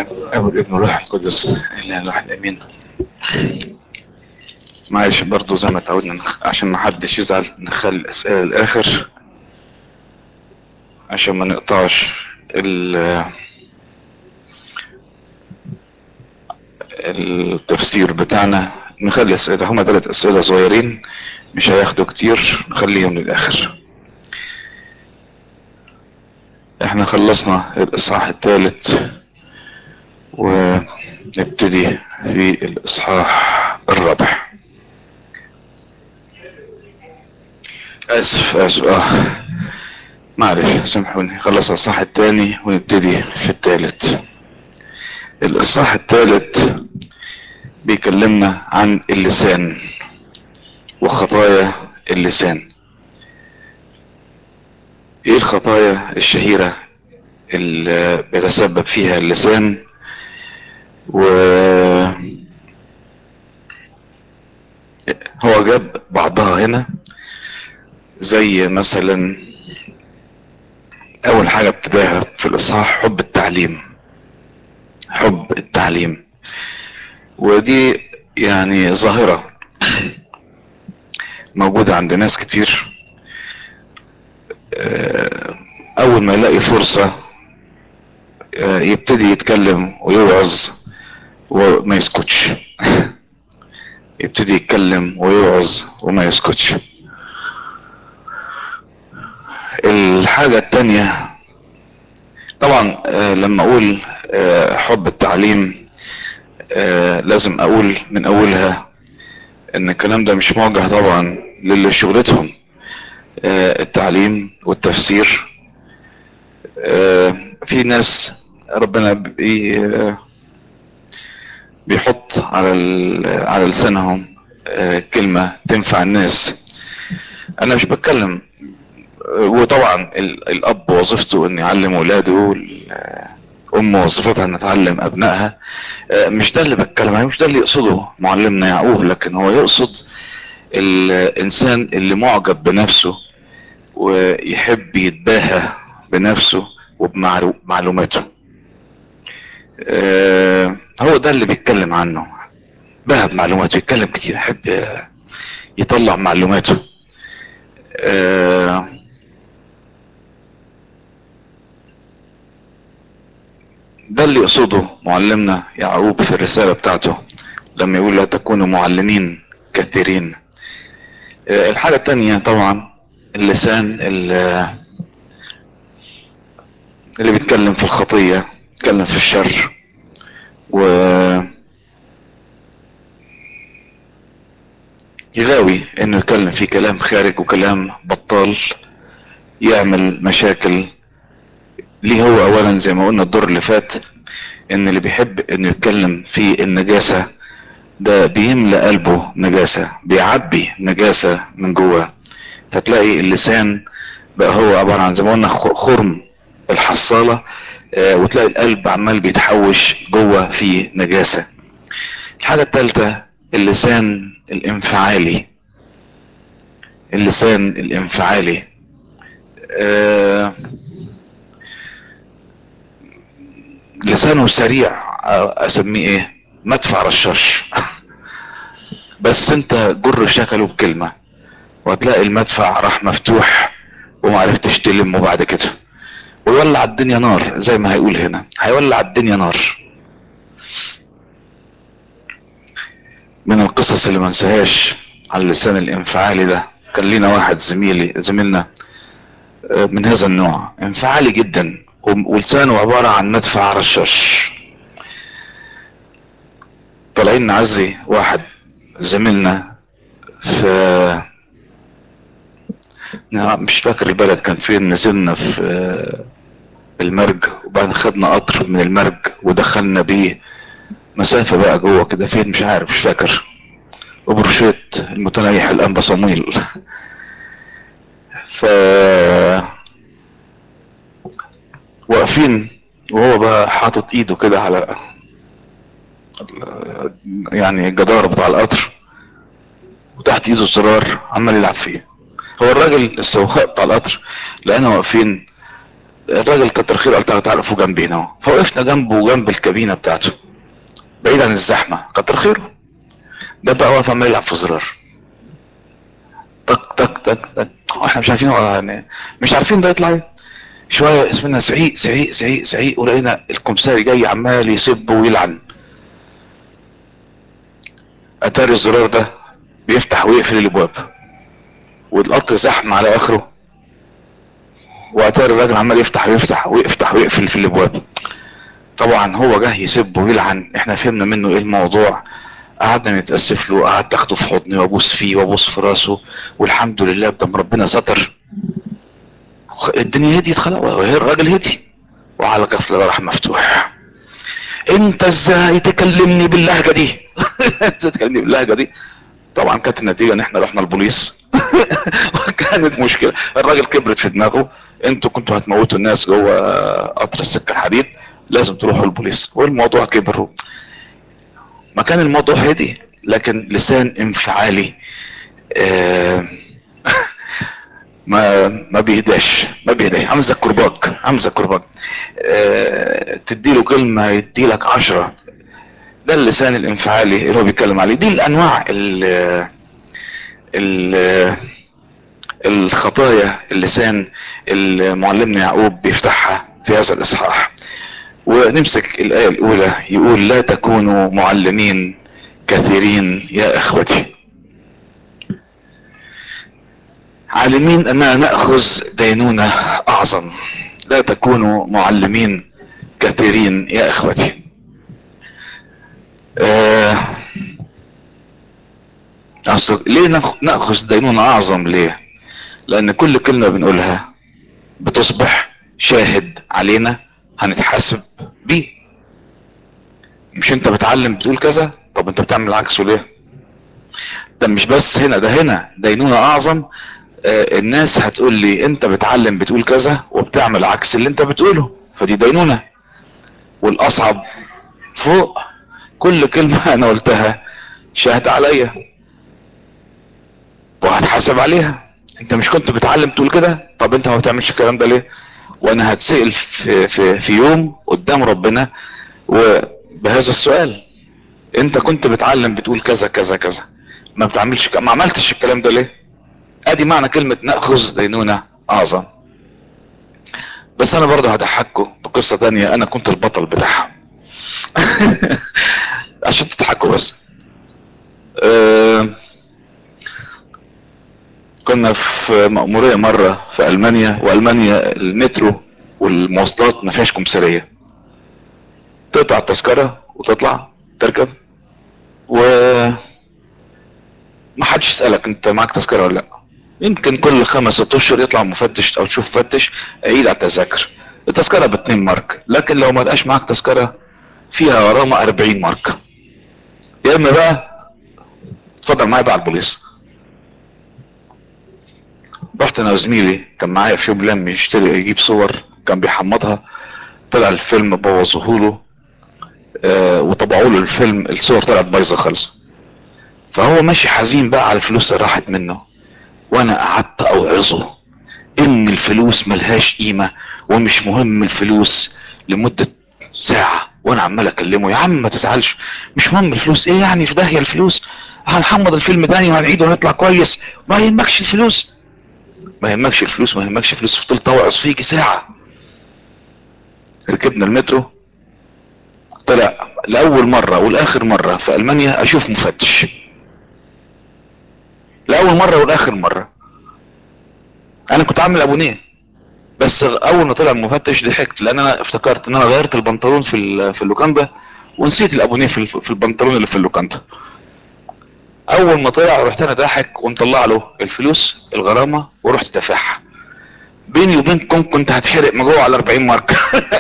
أبو الابن والروح القدس إلا الواحد أمين معلش برضو زي ما تعودنا نخ- عشان ما حدش يزعل نخلي الأسئلة للآخر عشان ما نقطعش ال التفسير بتاعنا نخلي أسئلة هما ثلاث أسئلة صغيرين مش هياخدوا كتير نخليهم للآخر احنا خلصنا الإصحاح الثالث ونبتدي في الإصحاح الرابع اسف اسف اه معلش سامحوني خلص الصح التاني ونبتدي في التالت الاصحاح التالت بيكلمنا عن اللسان وخطايا اللسان ايه الخطايا الشهيرة اللي بيتسبب فيها اللسان و هو جاب بعضها هنا زي مثلا اول حاجة ابتداها في الاصحاح حب التعليم حب التعليم ودي يعني ظاهرة موجودة عند ناس كتير آه، اول ما يلاقي فرصة آه، يبتدي يتكلم ويوعظ وما يسكتش يبتدي يتكلم ويوعظ وما يسكتش الحاجة التانية طبعا آه، لما اقول آه، حب التعليم آه، لازم اقول من اولها ان الكلام ده مش موجه طبعا للي شغلتهم آه، التعليم والتفسير آه، في ناس ربنا بي آه، بيحط على ال- على لسانهم آه، كلمة تنفع الناس انا مش بتكلم آه، وطبعا ال- الاب وظيفته ان يعلم ولاده والام وظيفتها ان تعلم ابنائها آه، مش ده اللي بتكلم عليه مش ده اللي يقصده معلمنا يعقوب لكن هو يقصد الانسان اللي معجب بنفسه ويحب يتباهى بنفسه وبمعلوماته آه، هو ده اللي بيتكلم عنه بهى بمعلوماته يتكلم كتير يحب آه، يطلع معلوماته آه، ده اللي يقصده معلمنا يعقوب في الرسالة بتاعته لما يقول لا تكونوا معلمين كثيرين آه، الحاجة التانية طبعا اللسان اللي, اللي بيتكلم في الخطية بيتكلم في الشر و يغاوي انه يتكلم في كلام خارج وكلام بطال يعمل مشاكل ليه هو اولا زي ما قلنا الدور اللي فات ان اللي بيحب انه يتكلم في النجاسة ده بيملى قلبه نجاسة بيعبي نجاسة من جوه فتلاقي اللسان بقى هو عبارة عن زي ما قلنا خ- خرم الحصالة آه، وتلاقي القلب عمال بيتحوش جوه في نجاسة الحاجة الثالثة اللسان الانفعالي اللسان الانفعالي آه، لسانه سريع آه، اسميه ايه مدفع رشاش بس انت جر شكله بكلمة وهتلاقي المدفع راح مفتوح ومعرفتش تلمه بعد كده ويولع الدنيا نار زي ما هيقول هنا هيولع الدنيا نار من القصص اللي ما انساهاش على اللسان الانفعالي ده كان لينا واحد زميلي زميلنا آه، من هذا النوع انفعالي جدا وم- ولسانه عبارة عن مدفع رشاش طالعين نعزي واحد زميلنا في نعم، مش فاكر البلد كانت فين نزلنا في آه، المرج وبعدين خدنا قطر من المرج ودخلنا بيه مسافة بقى جوه كده فين مش عارف مش فاكر وبرشيت المتنيح الانبا صمويل ف واقفين وهو بقى حاطط ايده كده على يعني الجدار بتاع القطر وتحت ايده الزرار عمال يلعب فيه هو الراجل السواق بتاع القطر لقينا واقفين الراجل كتر خيره قال تعالوا تعرفوا جنبي هنا اهو. فوقفنا جنبه وجنب الكابينه بتاعته بعيد عن الزحمه كتر خيره ده بقى واقف عمال يلعب في زرار تك تك تك تك احنا مش عارفين هو يعني مش عارفين ده يطلع ايه شويه اسمنا زعيق زعيق زعيق زعيق ولقينا الكمساري جاي عمال يسب ويلعن اتاري الزرار ده بيفتح ويقفل الابواب والقطر زحمه على اخره واتاري الراجل عمال يفتح ويفتح ويفتح ويقفل في الابواب طبعا هو جه يسب ويلعن احنا فهمنا منه ايه الموضوع قعدنا نتاسف له قعدت اخده في حضني وابوس فيه وابوس في راسه والحمد لله بدم ربنا ستر الدنيا هديت خلاص وهي الراجل هدي وعلى غفله راح مفتوح انت ازاي تكلمني باللهجه دي ازاي تكلمني باللهجه دي طبعا كانت النتيجه ان احنا رحنا البوليس وكانت مشكله الراجل كبرت في دماغه انتوا كنتوا هتموتوا الناس جوه قطر السكه الحديد لازم تروحوا البوليس والموضوع كبر ما كان الموضوع هدي لكن لسان انفعالي آه ما ما بيهداش ما بيهداش عامل زي الكرباج عامل زي الكرباج آه تديله كلمه يديلك عشرة ده اللسان الانفعالي اللي هو بيتكلم عليه دي الانواع ال ال الخطايا اللسان اللي معلمنا يعقوب بيفتحها في هذا الاصحاح ونمسك الايه الاولى يقول لا تكونوا معلمين كثيرين يا اخوتي عالمين اننا ناخذ دينونه اعظم لا تكونوا معلمين كثيرين يا اخوتي آه اصل ليه ناخذ دينونه اعظم ليه لان كل كلمه بنقولها بتصبح شاهد علينا هنتحاسب بيه مش انت بتعلم بتقول كذا طب انت بتعمل عكسه ليه ده مش بس هنا ده هنا دينونه اعظم آه الناس هتقول لي انت بتعلم بتقول كذا وبتعمل عكس اللي انت بتقوله فدي دينونة والاصعب فوق كل كلمة انا قلتها شاهد عليا وهتحاسب عليها انت مش كنت بتعلم تقول كده طب انت ما بتعملش الكلام ده ليه وانا هتسأل في, في, في يوم قدام ربنا وبهذا السؤال انت كنت بتعلم بتقول كذا كذا كذا ما بتعملش ما عملتش الكلام ده ليه ادي معنى كلمة نأخذ دينونة اعظم بس انا برضه هضحككم بقصة تانية انا كنت البطل بتاعها عشان تضحكوا بس أه كنا في مأمورية مرة في ألمانيا وألمانيا المترو والمواصلات ما فيهاش كمثرية تقطع التذكرة وتطلع تركب و ما حدش يسألك انت معاك تذكرة ولا لا يمكن كل خمس ست اشهر يطلع مفتش او تشوف مفتش عيد على التذاكر التذكرة باتنين مارك لكن لو ما لقاش معاك تذكرة فيها غرامة اربعين مارك يا اما بقى اتفضل معايا بقى على البوليس رحت انا وزميلي كان معايا في يوم لم يشتري يجيب صور كان بيحمضها طلع الفيلم بوظوه له آه وطبعوا له الفيلم الصور طلعت بايظه خالص فهو ماشي حزين بقى على الفلوس اللي راحت منه وانا قعدت اوعظه ان الفلوس ملهاش قيمه ومش مهم الفلوس لمده ساعه وانا عمال اكلمه يا عم ما تزعلش مش مهم الفلوس ايه يعني في داهيه الفلوس هنحمض الفيلم تاني وهنعيده وهنطلع كويس ما يهمكش الفلوس ما يهمكش الفلوس ما يهمكش الفلوس فضلت اوعظ فيك ساعة ركبنا المترو طلع لأول مرة والآخر مرة في ألمانيا أشوف مفتش لأول مرة والآخر مرة أنا كنت عامل أبونيه بس أول ما طلع المفتش ضحكت لأن أنا افتكرت إن أنا غيرت البنطلون في في اللوكاندا ونسيت الأبونيه في في البنطلون اللي في اللوكاندا اول ما طلع رحت انا ضاحك ومطلع له الفلوس الغرامة ورحت دافعها بيني وبينكم كنت هتحرق من جوه على 40 ماركة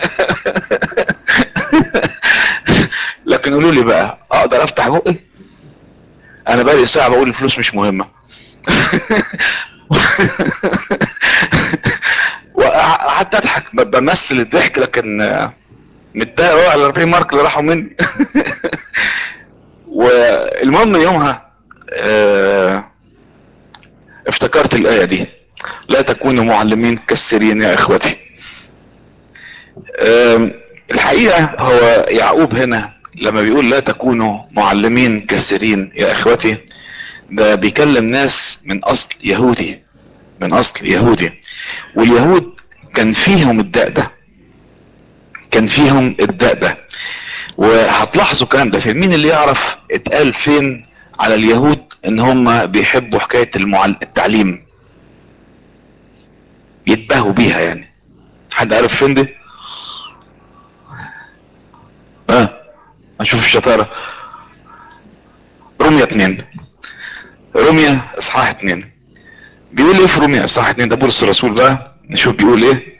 لكن قولوا لي بقى اقدر افتح بقي انا بقالي ساعة بقول الفلوس مش مهمة وقعدت اضحك بمثل الضحك لكن متضايق على 40 مارك اللي راحوا مني والمهم يومها اه افتكرت الآية دي لا تكونوا معلمين كالسرين يا اخوتي آم، الحقيقة هو يعقوب هنا لما بيقول لا تكونوا معلمين كثيرين يا اخوتي ده بيكلم ناس من اصل يهودي من اصل يهودي واليهود كان فيهم الداء ده كان فيهم الداء ده وهتلاحظوا الكلام ده في مين اللي يعرف اتقال فين على اليهود ان هم بيحبوا حكاية المعل... التعليم يتباهوا بيها يعني حد عارف فين دي اه اشوف الشطارة رمية اتنين رمية اصحاح اتنين بيقول ايه في رمية اصحاح اتنين ده بولس الرسول بقى نشوف بيقول ايه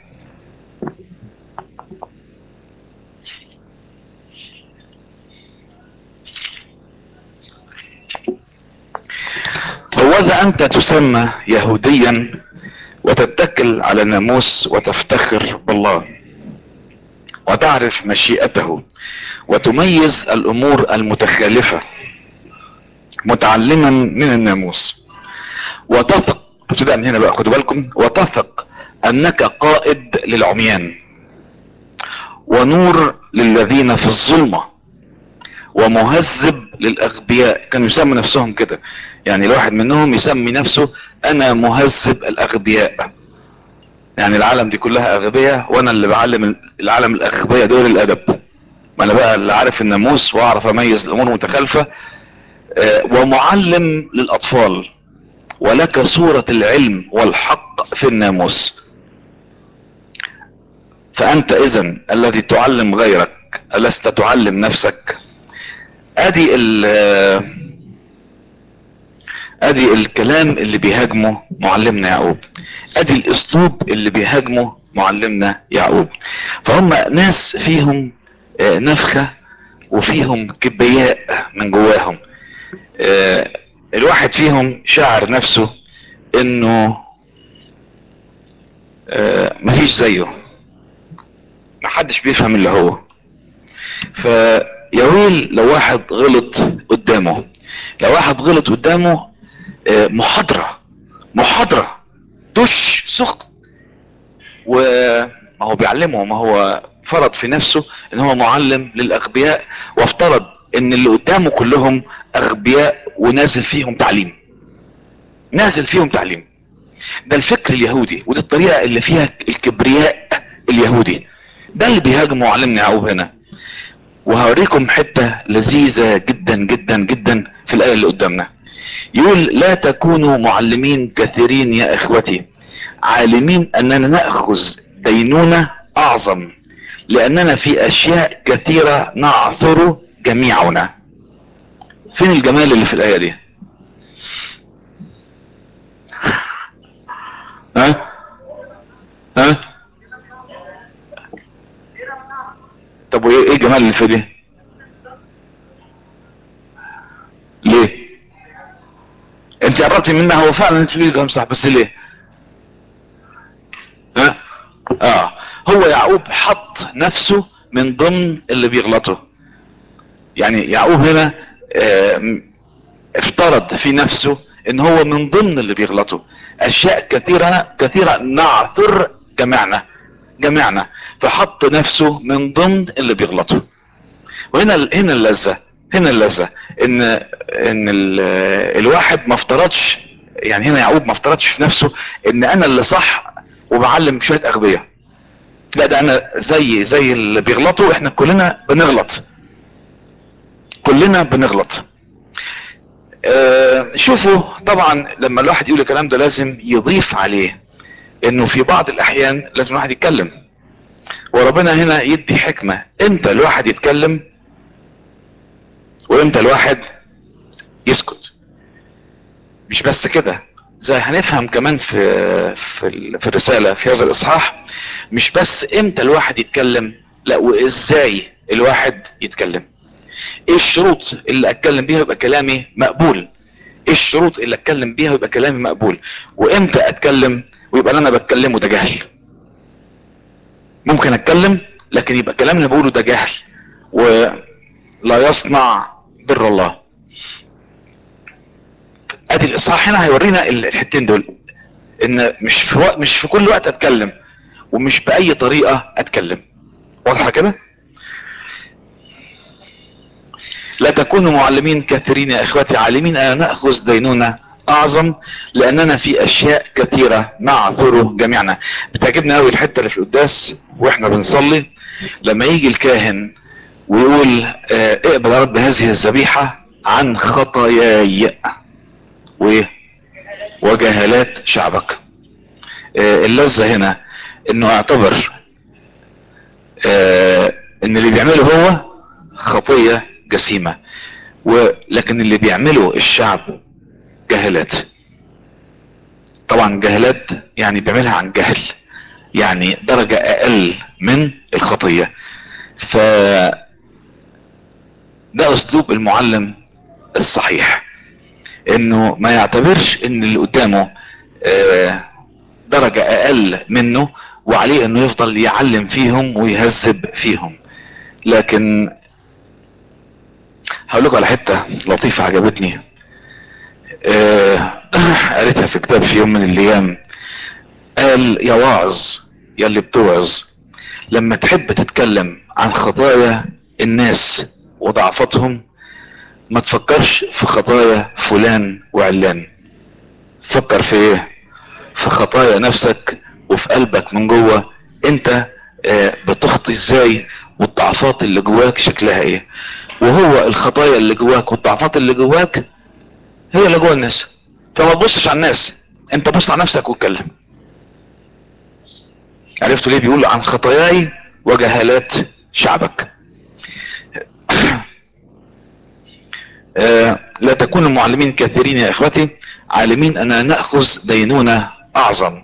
هوذا انت تسمى يهوديا وتتكل على الناموس وتفتخر بالله وتعرف مشيئته وتميز الامور المتخالفة متعلما من الناموس وتثق ابتداء من هنا بقى خدوا بالكم وتثق انك قائد للعميان ونور للذين في الظلمة ومهذب للاغبياء كانوا يسموا نفسهم كده يعني الواحد منهم يسمي نفسه انا مهذب الاغبياء يعني العالم دي كلها اغبياء وانا اللي بعلم العالم الاغبياء دول الادب ما انا بقى اللي عارف الناموس واعرف اميز الامور المتخالفة آه، ومعلم للاطفال ولك صورة العلم والحق في الناموس فانت اذا الذي تعلم غيرك ألست تعلم نفسك ادي ال ادي الكلام اللي بيهاجمه معلمنا يعقوب ادي الاسلوب اللي بيهاجمه معلمنا يعقوب فهم ناس فيهم آه، نفخة وفيهم كبرياء من جواهم آه، الواحد فيهم شعر نفسه انه آه، مفيش زيه محدش بيفهم اللي هو فيويل لو واحد غلط قدامه لو واحد غلط قدامه آه، محاضرة محاضرة دش سخن وما هو بيعلمه ما هو فرض في نفسه ان هو معلم للاغبياء وافترض ان اللي قدامه كلهم اغبياء ونازل فيهم تعليم نازل فيهم تعليم ده الفكر اليهودي ودي الطريقة اللي فيها الكبرياء اليهودي ده اللي بيهاجم معلمنا يعقوب هنا وهوريكم حتة لذيذة جدا جدا جدا في الآية اللي قدامنا يقول لا تكونوا معلمين كثيرين يا اخوتي عالمين اننا نأخذ دينونة اعظم لاننا في اشياء كثيرة نعثر جميعنا فين الجمال اللي في الاية دي ها ها طب وايه ايه الجمال اللي في دي ليه انت قربتي منها هو فعلا انت بتقولي كلام صح بس ليه ها اه هو يعقوب حط نفسه من ضمن اللي بيغلطوا يعني يعقوب هنا آه افترض في نفسه ان هو من ضمن اللي بيغلطوا اشياء كثيرة كثيرة نعثر جميعنا جميعنا فحط نفسه من ضمن اللي بيغلطوا وهنا هنا اللذة هنا اللذة ان ان ال الواحد ما افترضش يعني هنا يعقوب ما افترضش في نفسه ان انا اللي صح وبعلم شوية اغبياء لا ده انا زي زي اللي بيغلطوا احنا كلنا بنغلط كلنا بنغلط اه شوفوا طبعا لما الواحد يقول الكلام ده لازم يضيف عليه انه في بعض الاحيان لازم الواحد يتكلم وربنا هنا يدي حكمة امتى الواحد يتكلم وامتى الواحد يسكت مش بس كده زي هنفهم كمان في في, في الرسالة في هذا الاصحاح مش بس امتى الواحد يتكلم لا وازاي الواحد يتكلم ايه الشروط اللي اتكلم بيها يبقى كلامي مقبول ايه الشروط اللي اتكلم بيها يبقى كلامي مقبول وامتى اتكلم ويبقى اللي انا بتكلمه ده جهل ممكن اتكلم لكن يبقى كلام اللي بقوله ده جهل ولا يصنع بر الله ادي الاصحاح هنا هيورينا الحتتين دول ان مش في وقت مش في كل وقت اتكلم ومش باي طريقة اتكلم واضحة كده لا تكونوا معلمين كثيرين يا اخواتي عالمين ان نأخذ دينونة اعظم لاننا في اشياء كثيرة نعثر جميعنا بتعجبني قوي الحتة اللي في القداس واحنا بنصلي لما يجي الكاهن ويقول اه اقبل يا رب هذه الذبيحة عن خطاياي وايه وجهالات شعبك اه اللذة هنا انه اعتبر اه ان اللي بيعمله هو خطية جسيمة ولكن اللي بيعمله الشعب جهلات طبعا جهلات يعني بيعملها عن جهل يعني درجة اقل من الخطية ف ده اسلوب المعلم الصحيح انه ما يعتبرش ان اللي قدامه درجة اقل منه وعليه انه يفضل يعلم فيهم ويهذب فيهم لكن هقول لكم على حته لطيفه عجبتني آه قالتها في كتاب في يوم من الايام قال يا واعظ يا اللي بتوعظ لما تحب تتكلم عن خطايا الناس وضعفتهم ما تفكرش في خطايا فلان وعلان فكر في ايه في خطايا نفسك وفي قلبك من جوه انت آه بتخطي ازاي والضعفات اللي جواك شكلها ايه وهو الخطايا اللي جواك والضعفات اللي جواك هي اللي جوا الناس فما تبصش على الناس انت بص على نفسك واتكلم عرفتوا ليه بيقول عن خطاياي وجهالات شعبك آه لا تكونوا معلمين كثيرين يا اخوتي عالمين ان ناخذ دينونه اعظم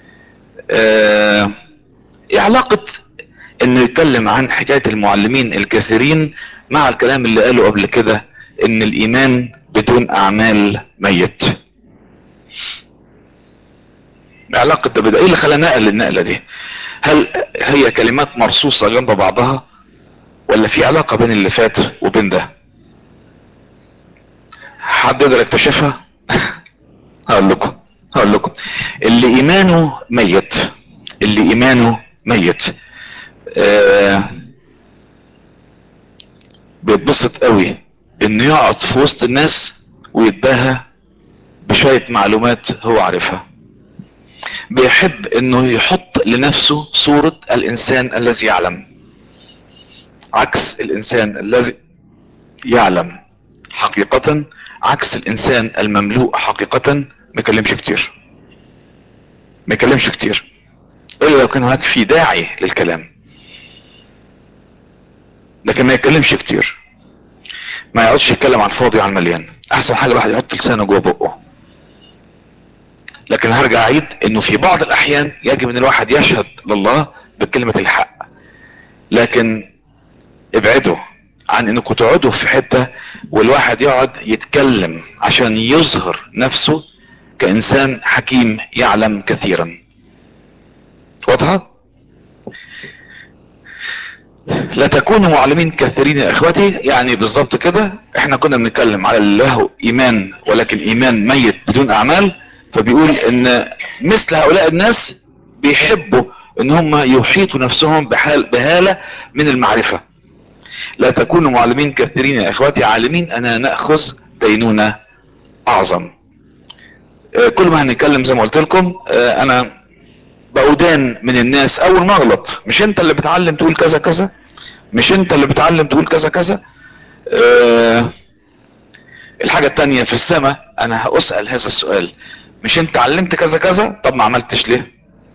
آه ايه علاقه انه يتكلم عن حكايه المعلمين الكثيرين مع الكلام اللي قاله قبل كده ان الايمان بدون اعمال ميت علاقة ده بده ايه اللي خلى نقل النقلة دي هل هي كلمات مرصوصة جنب بعضها ولا في علاقة بين اللي فات وبين ده حد يقدر يكتشفها هقول لكم هقول لكم اللي ايمانه ميت اللي ايمانه ميت آه بيتبسط قوي انه يقعد في وسط الناس ويتباهى بشوية معلومات هو عارفها بيحب انه يحط لنفسه صورة الانسان الذي يعلم عكس الانسان الذي يعلم حقيقة عكس الانسان المملوء حقيقة ما يكلمش كتير ما يكلمش كتير الا لو كان هناك في داعي للكلام لكن ما يتكلمش كتير ما يقعدش يتكلم عن فاضي عن مليان احسن حاجه الواحد يحط لسانه جوه بقه لكن هرجع اعيد انه في بعض الاحيان يجب ان الواحد يشهد لله بكلمه الحق لكن ابعدوا عن انكم تقعدوا في حته والواحد يقعد يتكلم عشان يظهر نفسه كانسان حكيم يعلم كثيرا واضحه لا تكونوا معلمين كثيرين يا اخوتي يعني بالظبط كده احنا كنا بنتكلم على اللي له ايمان ولكن ايمان ميت بدون اعمال فبيقول ان مثل هؤلاء الناس بيحبوا ان هم يحيطوا نفسهم بحال بهالة من المعرفة لا تكونوا معلمين كثيرين يا اخواتي عالمين انا نأخذ دينونة اعظم اه كل ما هنتكلم زي ما قلت لكم اه انا بأدان من الناس اول ما اغلط مش انت اللي بتعلم تقول كذا كذا مش انت اللي بتعلم تقول كذا كذا اه الحاجة التانية في السماء انا هأسأل هذا السؤال مش انت علمت كذا كذا طب ما عملتش ليه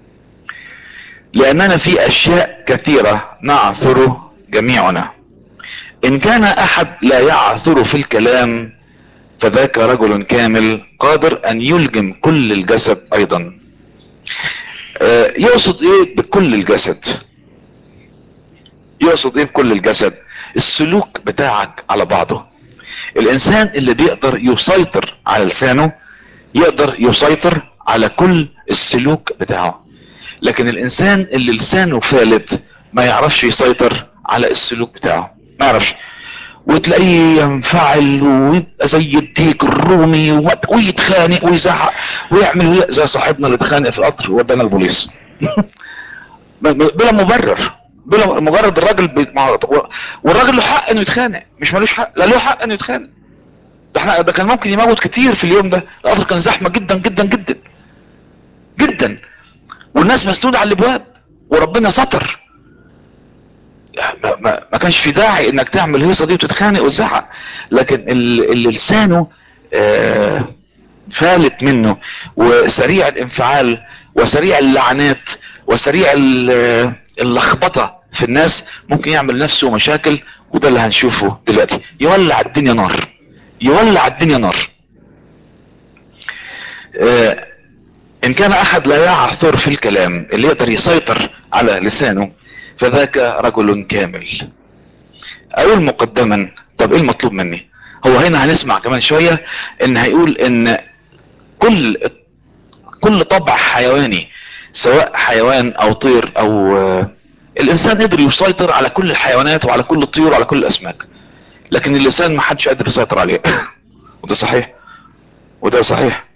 لاننا في اشياء كثيرة نعثر جميعنا ان كان احد لا يعثر في الكلام فذاك رجل كامل قادر ان يلجم كل الجسد ايضا آه يقصد ايه بكل الجسد يقصد ايه بكل الجسد السلوك بتاعك على بعضه الانسان اللي بيقدر يسيطر على لسانه يقدر يسيطر على كل السلوك بتاعه لكن الانسان اللي لسانه فالت ما يعرفش يسيطر على السلوك بتاعه ما يعرفش وتلاقيه ينفعل ويبقى زي الديك الرومي ويتخانق ويزعق ويعمل زي صاحبنا اللي اتخانق في القطر وودانا البوليس بلا مبرر بلا مجرد الراجل بي... مع- والراجل له حق انه يتخانق مش ملوش حق لا له حق انه يتخانق ده احنا ده كان ممكن يموت كتير في اليوم ده القطر كان زحمه جدا جدا جدا جدا والناس مسنوده على الابواب وربنا ستر ما, ما, ما كانش في داعي انك تعمل الهيصه دي وتتخانق وتزعق لكن ال- اللي لسانه آه فالت منه وسريع الانفعال وسريع اللعنات وسريع ال- اللخبطه في الناس ممكن يعمل نفسه مشاكل وده اللي هنشوفه دلوقتي يولع الدنيا نار يولع الدنيا نار آه ان كان احد لا يعثر في الكلام اللي يقدر يسيطر على لسانه فذاك رجل كامل اقول مقدما طب ايه المطلوب مني هو هنا هنسمع كمان شوية ان هيقول ان كل كل طبع حيواني سواء حيوان او طير او آه، الانسان قدر يسيطر على كل الحيوانات وعلى كل الطيور وعلى كل الاسماك لكن اللسان ما حدش قادر يسيطر عليه وده صحيح وده صحيح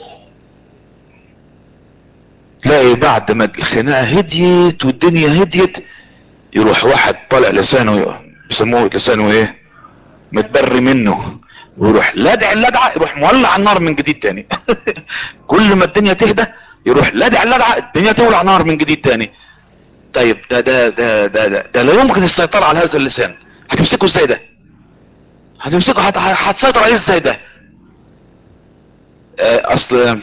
تلاقي بعد ما الخناقه هديت والدنيا هديت يروح واحد طالع لسانه بيسموه لسانه ايه متبري منه ويروح لدع اللدعه يروح مولع النار من جديد تاني كل ما الدنيا تهدى يروح لدع اللدعه الدنيا تولع نار من جديد تاني طيب ده ده ده ده ده, ده لا يمكن السيطره على هذا اللسان هتمسكه ازاي ده هتمسكه هت- هتسيطر عليه ازاي ده آه، اصل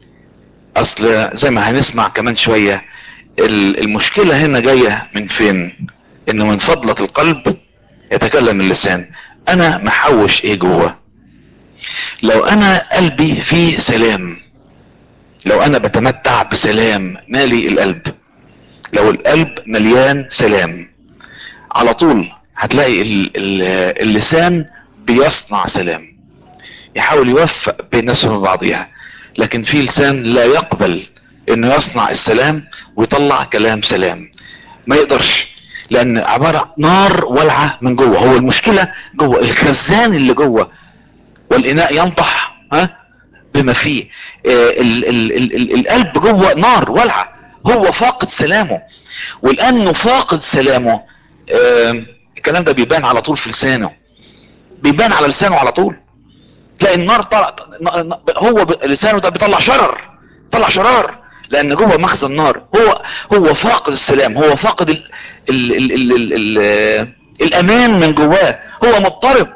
اصل زي ما هنسمع كمان شوية ال- المشكلة هنا جاية من فين انه من فضلة القلب يتكلم اللسان انا محوش ايه جوه لو انا قلبي فيه سلام لو انا بتمتع بسلام مالي القلب لو القلب مليان سلام على طول هتلاقي ال- ال- اللسان بيصنع سلام يحاول يوفق بين الناس وبين بعضها لكن في لسان لا يقبل انه يصنع السلام ويطلع كلام سلام ما يقدرش لان عبارة نار ولعة من جوه هو المشكلة جوه الخزان اللي جوه والاناء ينطح ها بما فيه آه، ال ال ال ال القلب جوه نار ولعة هو فاقد سلامه ولانه فاقد سلامه آه، الكلام ده بيبان على طول في لسانه بيبان على لسانه على طول تلاقي النار طلع ن- ن- هو ب- لسانه ده بيطلع شرر طلع شرار لان جوه مخزن نار هو هو فاقد السلام هو فاقد ال ال ال ال ال ال الامان من جواه هو مضطرب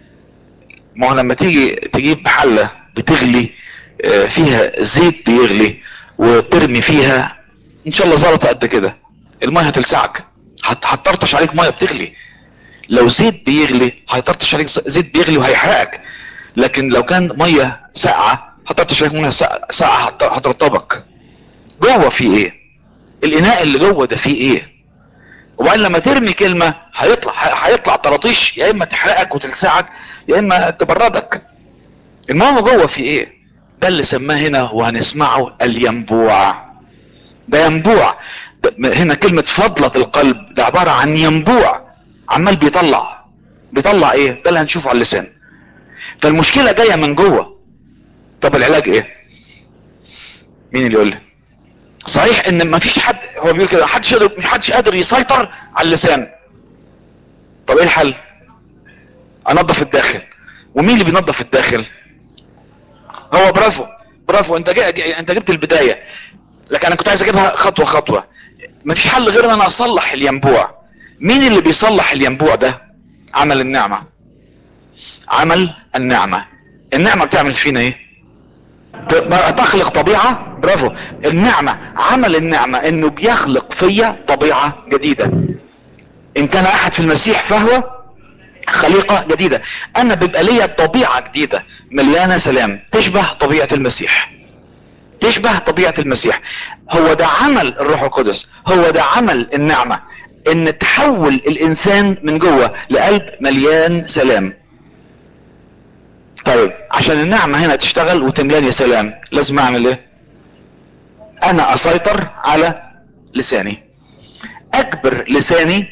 ما هو لما تيجي تجيب حلة بتغلي آه، فيها زيت بيغلي وترمي فيها ان شاء الله زلطة قد كده المية هتلسعك هت- هتطرطش عليك مية بتغلي لو زيت بيغلي هيطرطش عليك ز- زيت بيغلي وهيحرقك لكن لو كان ميه ساقعه هتطرطش عليك ميه ساقعه ساقعة هت- هترطبك جوه في ايه الاناء اللي جوه ده فيه ايه وبعدين لما ترمي كلمه هيطلع ه- هيطلع طراطيش يا اما تحرقك وتلسعك يا اما تبردك المهم جوه في ايه ده اللي سماه هنا وهنسمعه الينبوع ده ينبوع ده م- هنا كلمة فضلة القلب ده عبارة عن ينبوع عمال بيطلع بيطلع ايه ده اللي هنشوفه على اللسان فالمشكلة جاية من جوه طب العلاج ايه مين اللي يقول لي صحيح ان مفيش حد هو بيقول كده محدش يقدر محدش قادر يسيطر على اللسان طب ايه الحل انظف الداخل ومين اللي بينظف الداخل هو برافو برافو انت جا... جا- انت جبت البداية لكن انا كنت عايز اجيبها خطوة خطوة مفيش حل غير ان انا اصلح الينبوع مين اللي بيصلح الينبوع ده عمل النعمة عمل النعمة النعمة بتعمل فينا ايه ت- تخلق طبيعة برافو النعمة عمل النعمة انه بيخلق فيا طبيعة جديدة ان كان احد في المسيح فهو خليقة جديدة انا بيبقى ليا طبيعة جديدة مليانة سلام تشبه طبيعة المسيح تشبه طبيعة المسيح هو ده عمل الروح القدس هو ده عمل النعمة ان تحول الانسان من جوه لقلب مليان سلام طيب عشان النعمة هنا تشتغل وتملاني سلام لازم اعمل ايه انا اسيطر على لساني اجبر لساني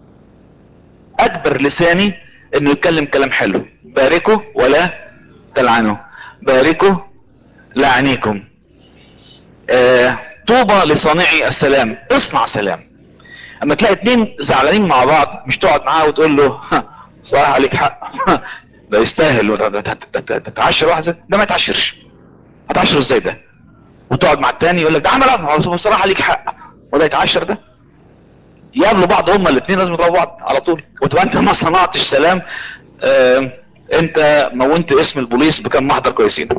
اجبر لساني انه يتكلم كلام حلو باركوا ولا تلعنوا باركوا لعنيكم آه طوبى لصانعي السلام اصنع سلام اما تلاقي اتنين زعلانين مع بعض مش تقعد معاه وتقول له ها صراحة عليك حق ده يستاهل تتعشر واحد زي ده ما يتعشرش هتعشره ازاي ده وتقعد مع التاني يقول لك ده عمل بصراحة عليك حق وده يتعشر ده يقابلوا بعض هما الاثنين لازم يضربوا بعض على طول وتبقى انت ما صنعتش سلام اه انت مونت اسم البوليس بكم محضر كويسين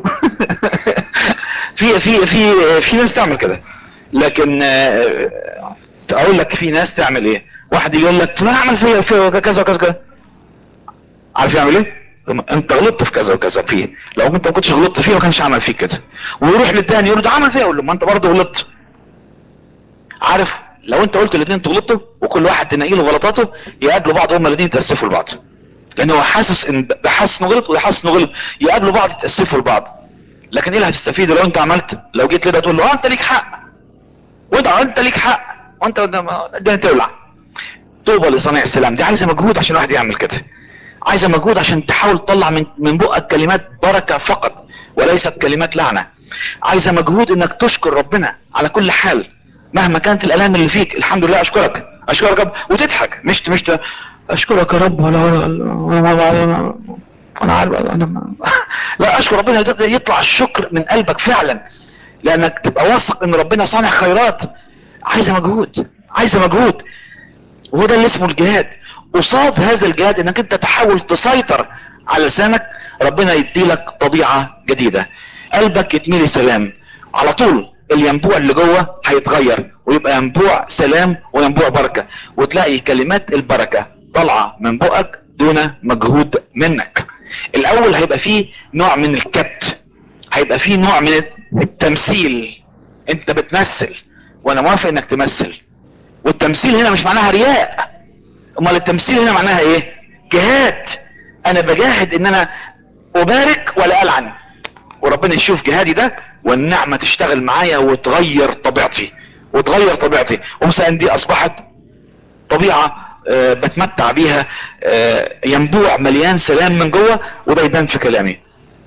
في في في في ناس تعمل كده لكن اه اقول لك في ناس تعمل ايه واحد يقول لك فلان عمل فيا فيا كذا وكذا كذا عارف يعمل ايه انت غلطت في كذا وكذا فيه لو انت ما كنتش غلطت فيه ما كانش عمل فيك كده ويروح للتاني يقول ده عمل فيا يقول له ما انت برضه غلطت عارف لو انت قلت الاثنين تغلطوا وكل واحد تنقي له غلطاته يقابلوا بعض هما الاثنين يتاسفوا لبعض لان هو حاسس ان ده حاسس انه غلط وده حاسس انه غلط يقابلوا بعض يتاسفوا لبعض لكن ايه اللي هتستفيده لو انت عملت لو جيت كده تقول له اه انت ليك حق وانت انت ليك حق وانت الدنيا تولع طوبى لصانع السلام دي عايزه مجهود عشان الواحد يعمل كده عايزه مجهود عشان تحاول تطلع من من بقك كلمات بركه فقط وليست كلمات لعنه عايزه مجهود انك تشكر ربنا على كل حال مهما كانت الالام اللي فيك الحمد لله اشكرك اشكرك رب وتضحك مش مش اشكرك يا رب ولا ولا انا عارف انا لا اشكر ربنا يطلع الشكر من قلبك فعلا لانك تبقى واثق ان ربنا صانع خيرات عايزه مجهود عايزه مجهود وهو ده اللي اسمه الجهاد قصاد هذا الجهاد انك انت تحاول تسيطر على لسانك ربنا يديلك طبيعة جديدة قلبك يتملي سلام على طول الينبوع اللي جوه هيتغير ويبقى ينبوع سلام وينبوع بركة وتلاقي كلمات البركة طالعة من بقك دون مجهود منك الاول هيبقى فيه نوع من الكبت هيبقى فيه نوع من التمثيل انت بتمثل وانا موافق انك تمثل والتمثيل هنا مش معناها رياء امال التمثيل هنا معناها ايه جهاد انا بجاهد ان انا ابارك ولا العن وربنا يشوف جهادي ده والنعمة تشتغل معايا وتغير طبيعتي وتغير طبيعتي ومثلا دي اصبحت طبيعة أه بتمتع بيها أه ينبوع مليان سلام من جوه وده يبان في كلامي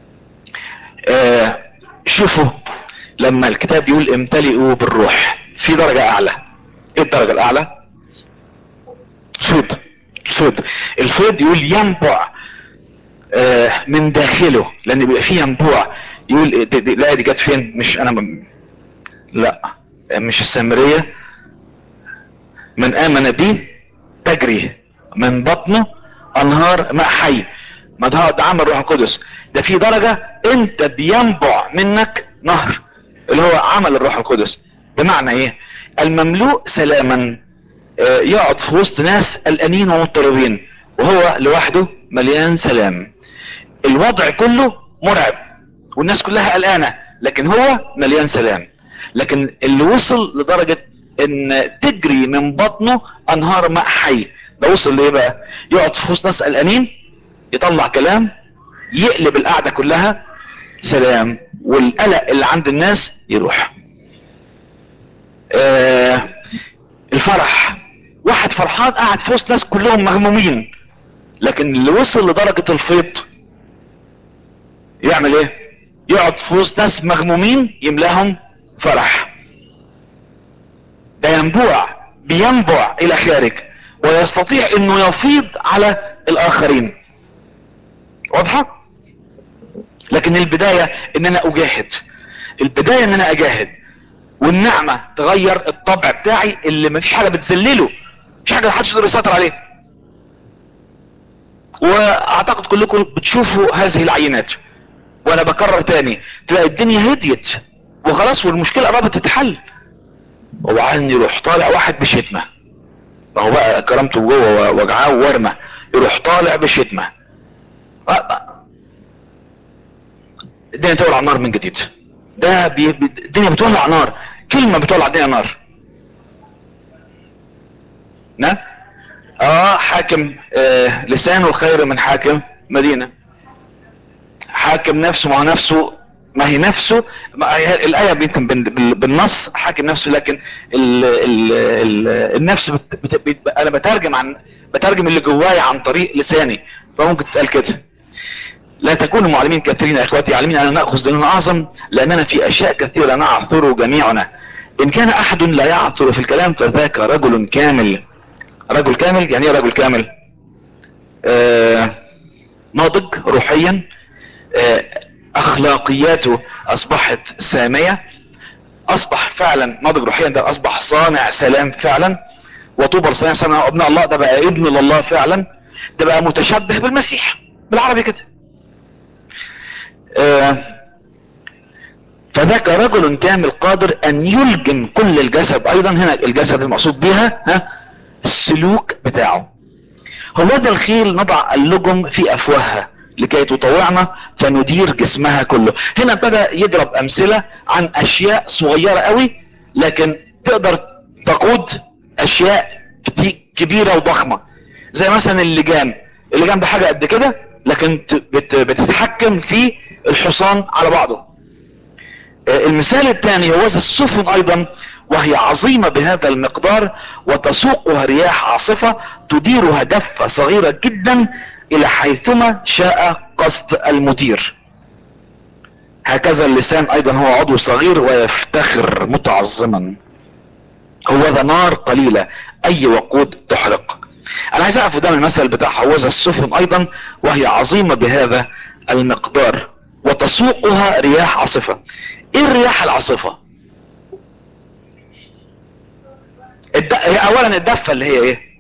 أه شوفوا لما الكتاب يقول امتلئوا بالروح في درجة اعلى ايه الدرجة الاعلى فيض الفيض الفيض يقول ينبع آه من داخله لان بيبقى فيه ينبوع يقول دي دي لا دي جت فين مش انا م... لا مش السامرية من امن بي تجري من بطنه انهار ماء حي ما ده ده عمل روح القدس ده في درجة انت بينبع منك نهر اللي هو عمل الروح القدس بمعنى ايه المملوء سلاما يقعد في وسط ناس قلقانين ومضطربين وهو لوحده مليان سلام الوضع كله مرعب والناس كلها قلقانه لكن هو مليان سلام لكن اللي وصل لدرجه ان تجري من بطنه انهار ماء حي ده وصل لايه بقى يقعد في وسط ناس قلقانين يطلع كلام يقلب القعده كلها سلام والقلق اللي عند الناس يروح آه الفرح واحد فرحان قاعد في وسط ناس كلهم مغمومين لكن اللي وصل لدرجة الفيض يعمل ايه يقعد في وسط ناس مغمومين يملاهم فرح ده ينبوع بينبع الى خارج ويستطيع انه يفيض على الاخرين واضحة لكن البداية ان انا اجاهد البداية ان انا اجاهد والنعمة تغير الطبع بتاعي اللي مفيش حاجة بتذلله مفيش حاجة محدش يقدر يسيطر عليه واعتقد كلكم بتشوفوا هذه العينات وانا بكرر تاني تلاقي الدنيا هديت وخلاص والمشكلة قربت تتحل وبعدين يروح طالع واحد بشتمة ما هو بقى كرامته جوه وجعاه وورمة يروح طالع بشتمة الدنيا تولع النار من جديد ده بي... الدنيا بتولع نار كلمة بتولع الدنيا نار نعم اه حاكم آه لسانه خير من حاكم مدينة حاكم نفسه مع نفسه ما هي نفسه ما هي الآية يمكن بالنص حاكم نفسه لكن ال ال ال النفس بت بت بت انا بترجم عن بترجم اللي جوايا عن طريق لساني فممكن تتقال كده لا تكونوا معلمين كثيرين يا اخواتي علمين ان ناخذ ديننا اعظم لاننا في اشياء كثيره نعثر جميعنا ان كان احد لا يعثر في الكلام فذاك رجل كامل رجل كامل يعني ايه رجل كامل آه ناضج روحيا آه اخلاقياته اصبحت سامية اصبح فعلا ناضج روحيا ده اصبح صانع سلام فعلا وطوبى لصانع سلام ابن الله ده بقى ابن لله فعلا ده بقى متشبه بالمسيح بالعربي كده آه فذاك رجل كامل قادر ان يلجم كل الجسد ايضا هنا الجسد المقصود بها ها السلوك بتاعه هو ده الخيل نضع اللجم في افواهها لكي تطوعنا فندير جسمها كله هنا ابتدى يضرب امثلة عن اشياء صغيرة قوي لكن تقدر تقود اشياء كبيرة وضخمة زي مثلا اللجام اللجام ده حاجة قد كده لكن بتتحكم في الحصان على بعضه المثال الثاني هو السفن ايضا وهي عظيمة بهذا المقدار وتسوقها رياح عاصفة تديرها دفة صغيرة جدا الى حيثما شاء قصد المدير هكذا اللسان ايضا هو عضو صغير ويفتخر متعظما هو ذا نار قليلة اي وقود تحرق انا عايز اعرف قدام المثل بتاع حوازة السفن ايضا وهي عظيمة بهذا المقدار وتسوقها رياح عاصفة ايه الرياح العاصفة الد... هي اولا الدفة اللي هي ايه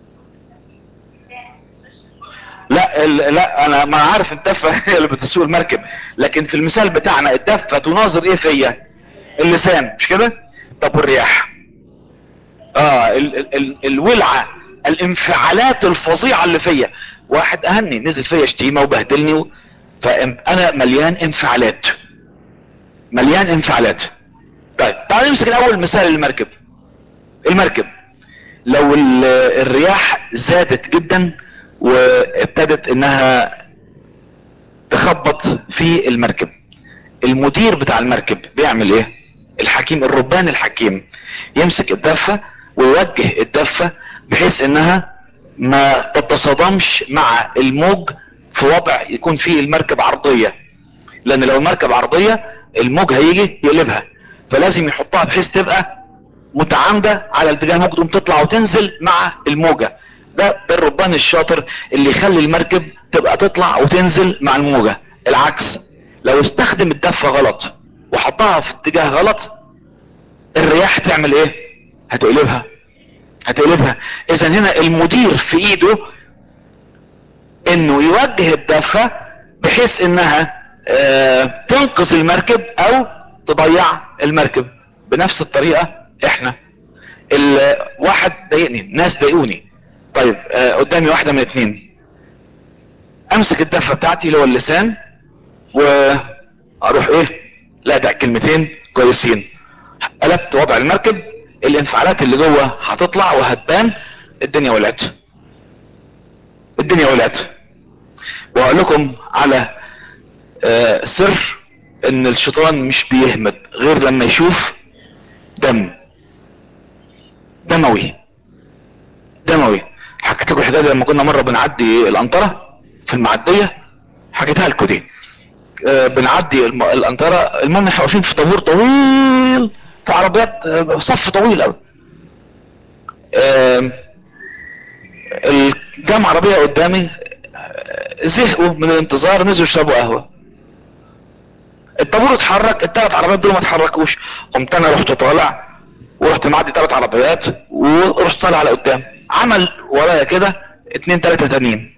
لا ال... لا انا ما عارف الدفة هي اللي بتسوق المركب لكن في المثال بتاعنا الدفة تناظر ايه فيا اللسان مش كده طب والرياح اه ال... ال... ال... الولعة الانفعالات الفظيعة اللي فيا واحد اهني نزل فيا شتيمة وبهدلني و... فانا مليان انفعالات مليان انفعالات طيب تعالوا نمسك الاول مثال المركب المركب لو الرياح زادت جدا وابتدت انها تخبط في المركب المدير بتاع المركب بيعمل ايه الحكيم الربان الحكيم يمسك الدفة ويوجه الدفة بحيث انها ما تتصادمش مع الموج في وضع يكون فيه المركب عرضية لان لو المركب عرضية الموج هيجي يقلبها فلازم يحطها بحيث تبقى متعامدة على اتجاه الموج تقوم تطلع وتنزل مع الموجة ده الربان الشاطر اللي يخلي المركب تبقى تطلع وتنزل مع الموجة العكس لو استخدم الدفة غلط وحطها في اتجاه غلط الرياح تعمل ايه هتقلبها هتقلبها اذا هنا المدير في ايده انه يوجه الدفة بحيث انها اه تنقذ المركب او تضيع المركب بنفس الطريقة احنا الواحد ضايقني ناس ضايقوني طيب اه قدامي واحدة من اتنين امسك الدفة بتاعتي اللي هو اللسان واروح ايه لادع كلمتين كويسين قلبت وضع المركب الانفعالات اللي جوه هتطلع وهتبان الدنيا ولعت الدنيا ولعت واقول لكم على آه سر ان الشيطان مش بيهمد غير لما يشوف دم دموي دموي حكيت لكم الحكايه لما كنا مره بنعدي الانطره في المعديه حكيتها لكم دي آه بنعدي الانطره المهم احنا واقفين في طابور طويل في عربيات صف طويل قوي الكام عربية قدامي زهقوا من الانتظار نزلوا يشربوا قهوة الطابور اتحرك الثلاث عربيات دول ما اتحركوش قمت انا رحت طالع ورحت معدي ثلاث عربيات ورحت طالع على قدام عمل ورايا كده اتنين تلاتة تانيين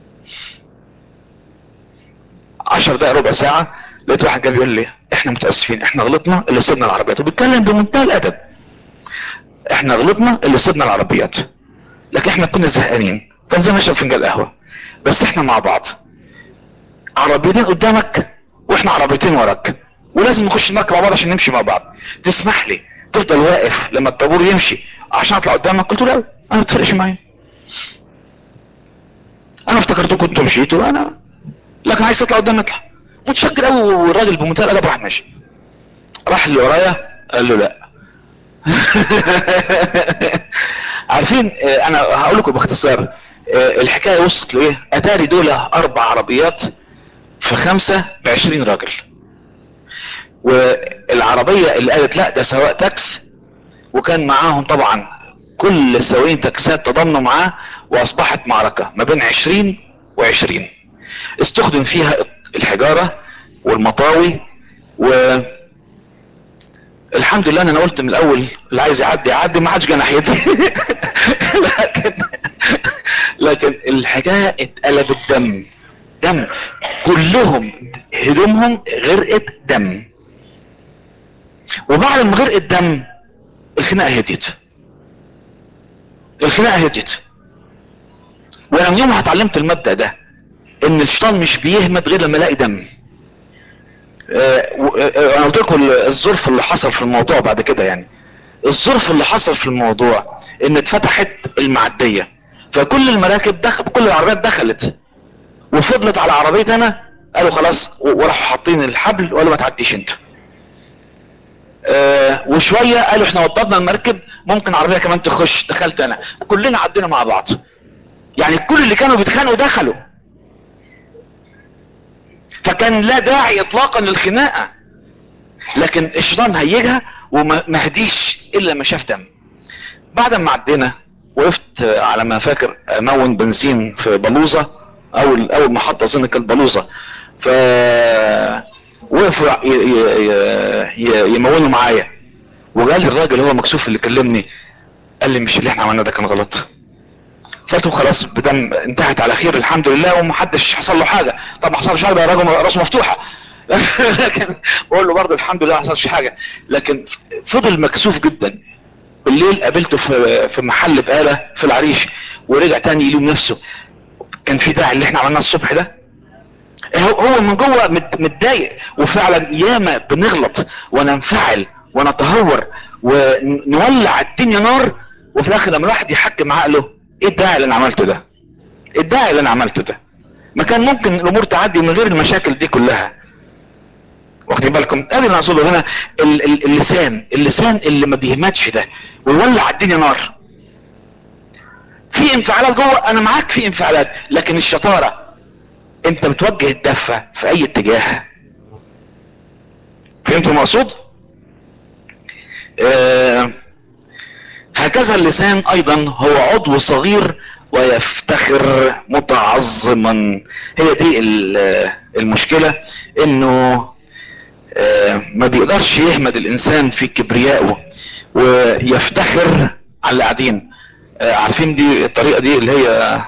عشر دقايق ربع ساعة لقيت واحد جاي بيقول لي احنا متاسفين احنا غلطنا اللي صدنا العربيات وبيتكلم بمنتهى الادب احنا غلطنا اللي صدنا العربيات لكن احنا كنا زهقانين كان زي ما نشرب فنجان قهوه بس احنا مع بعض عربيتين قدامك واحنا عربيتين وراك ولازم نخش المركب مع بعض عشان نمشي مع بعض تسمح لي تفضل واقف لما الطابور يمشي عشان اطلع قدامك قلت له لا انا ما بتفرقش معايا انا افتكرتكم كنتوا مشيتوا انا لكن عايز تطلع قدام نطلع متشكر قوي والراجل بمنتهى الادب راح ماشي راح اللي ورايا قال له لا عارفين اه انا هقول لكم باختصار اه الحكايه وصلت لايه اتاري دول اربع عربيات في خمسه بعشرين راجل والعربيه اللي قالت لا ده سواق تاكس وكان معاهم طبعا كل السواقين تاكسات تضامنوا معاه واصبحت معركة ما بين عشرين وعشرين استخدم فيها الحجارة والمطاوي و الحمد لله انا قلت من الاول اللي عايز يعدي يعدي ما حدش جه ناحيتي لكن لكن الحكايه اتقلبت دم دم كلهم هدومهم غرقت دم وبعد ما غرقت دم الخناقه هديت الخناقه هديت وانا من يومها اتعلمت المبدا ده ان الشيطان مش بيهمد غير لما يلاقي دم انا قلت لكم الظرف اللي حصل في الموضوع بعد كده يعني الظرف اللي حصل في الموضوع ان اتفتحت المعدية فكل المراكب دخل كل العربيات دخلت وفضلت على عربيتي انا قالوا خلاص وراحوا حاطين الحبل وقالوا ما تعديش انت اه وشوية قالوا احنا وضبنا المركب ممكن عربية كمان تخش دخلت انا كلنا عدينا مع بعض يعني كل اللي كانوا بيتخانقوا دخلوا فكان لا داعي اطلاقا للخناقة لكن الشيطان هيجها وما هديش الا ما شاف دم بعد ما عدينا وقفت على ما فاكر امون بنزين في بلوزة اول اول محطة اظن كانت بلوزة ف وقفوا يمونوا معايا وقال لي الراجل هو مكسوف اللي كلمني قال لي مش اللي احنا عملناه ده كان غلط فقلت خلاص بدم انتهت على خير الحمد لله ومحدش حصل له حاجه طب ما حصلش حاجه راجل راسه مفتوحه لكن بقول له برضه الحمد لله ما حصلش حاجه لكن فضل مكسوف جدا بالليل قابلته في في محل بقاله في العريش ورجع تاني يلوم نفسه كان في داعي اللي احنا عملناه الصبح ده هو من جوه متضايق وفعلا ياما بنغلط وننفعل ونتهور ونولع الدنيا نار وفي الاخر لما الواحد يحكم عقله ايه الداعي اللي انا عملته ده ايه الداعي اللي انا عملته ده ما كان ممكن الامور تعدي من غير المشاكل دي كلها واخدين بالكم ادي اللي اقصده هنا اللسان اللسان اللي ما بيهمتش ده ويولع الدنيا نار في انفعالات جوه انا معاك في انفعالات لكن الشطارة انت بتوجه الدفة في اي اتجاه فهمتوا المقصود آه هكذا اللسان ايضا هو عضو صغير ويفتخر متعظما هي دي المشكلة انه ما بيقدرش يهمد الانسان في كبريائه ويفتخر على اللي قاعدين عارفين دي الطريقة دي اللي هي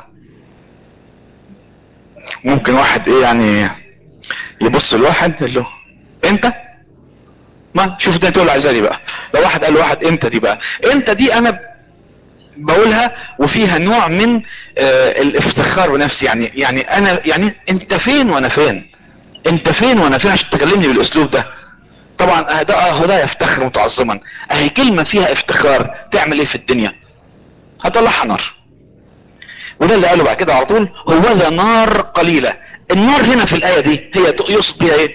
ممكن واحد ايه يعني يبص لواحد يقول له انت ما شوف ده تقول عايزاني بقى لو واحد قال لواحد انت دي بقى انت دي انا بقولها وفيها نوع من آه الافتخار بنفسي يعني يعني انا يعني انت فين وانا فين انت فين وانا فين عشان تكلمني بالاسلوب ده طبعا ده اهو ده يفتخر متعظما اهي كلمة فيها افتخار تعمل ايه في الدنيا هطلعها نار وده اللي قاله بعد كده على طول هو ذا نار قليلة النار هنا في الاية دي هي يقصد بيها ايه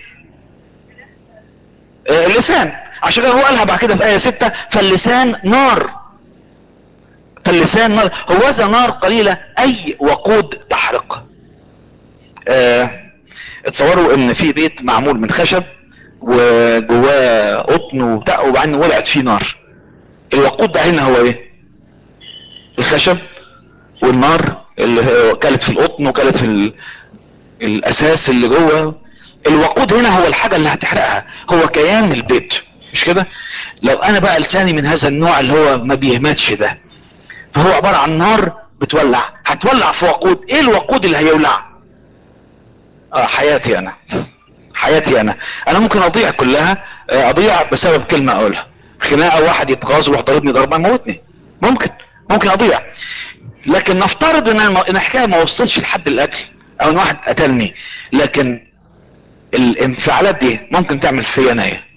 آه اللسان عشان كده هو قالها بعد كده في ايه ستة فاللسان نار فاللسان نار هو ذا نار قليلة اي وقود تحرق آه اتصوروا ان في بيت معمول من خشب وجواه قطن وبتاع وبعدين ولعت فيه نار الوقود ده هنا هو ايه الخشب والنار اللي كانت في القطن وكانت في ال... الاساس اللي جوه الوقود هنا هو الحاجة اللي هتحرقها هو كيان البيت مش كده لو انا بقى لساني من هذا النوع اللي هو ما بيهمتش ده فهو عبارة عن نار بتولع هتولع في وقود ايه الوقود اللي هيولع اه حياتي انا حياتي انا انا ممكن اضيع كلها اضيع بسبب كلمة اقولها خناقة واحد يتغاظ ويروح ضربني ضربة يموتني ممكن ممكن اضيع لكن نفترض ان الم... ان الحكايه ما وصلتش لحد القتل او ان واحد قتلني لكن الانفعالات دي ممكن تعمل فيا انا ايه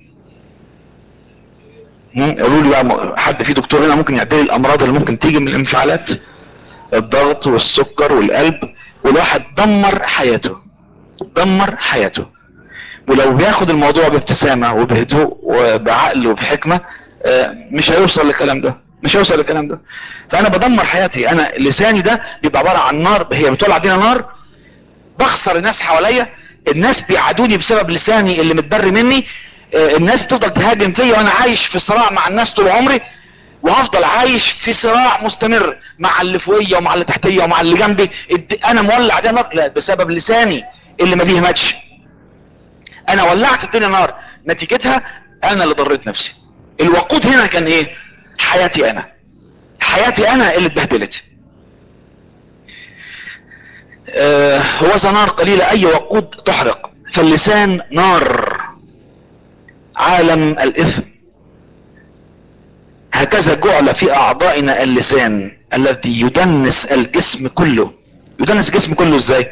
قالوا لي بقى حد في دكتور هنا ممكن يعدل الامراض اللي ممكن تيجي من الانفعالات الضغط والسكر والقلب والواحد دمر حياته دمر حياته ولو بياخد الموضوع بابتسامة وبهدوء وبعقل وبحكمة مش هيوصل للكلام ده مش هيوصل للكلام ده فانا بدمر حياتي انا لساني ده بيبقى عبارة عن نار هي بتولع دينا نار بخسر الناس حواليا الناس بيعادوني بسبب لساني اللي متبري مني الناس بتفضل تهاجم فيا وانا عايش في صراع مع الناس طول عمري وهفضل عايش في صراع مستمر مع اللي فوقيه ومع اللي تحتيه ومع اللي جنبي الد- انا مولع ده نار لا بسبب لساني اللي ما بيهمتش انا ولعت الدنيا نار نتيجتها انا اللي ضريت نفسي الوقود هنا كان ايه حياتي انا حياتي انا اللي اتبهدلت آه هو نار قليلة اي وقود تحرق فاللسان نار عالم الاثم هكذا جعل في اعضائنا اللسان الذي يدنس الجسم كله يدنس الجسم كله ازاي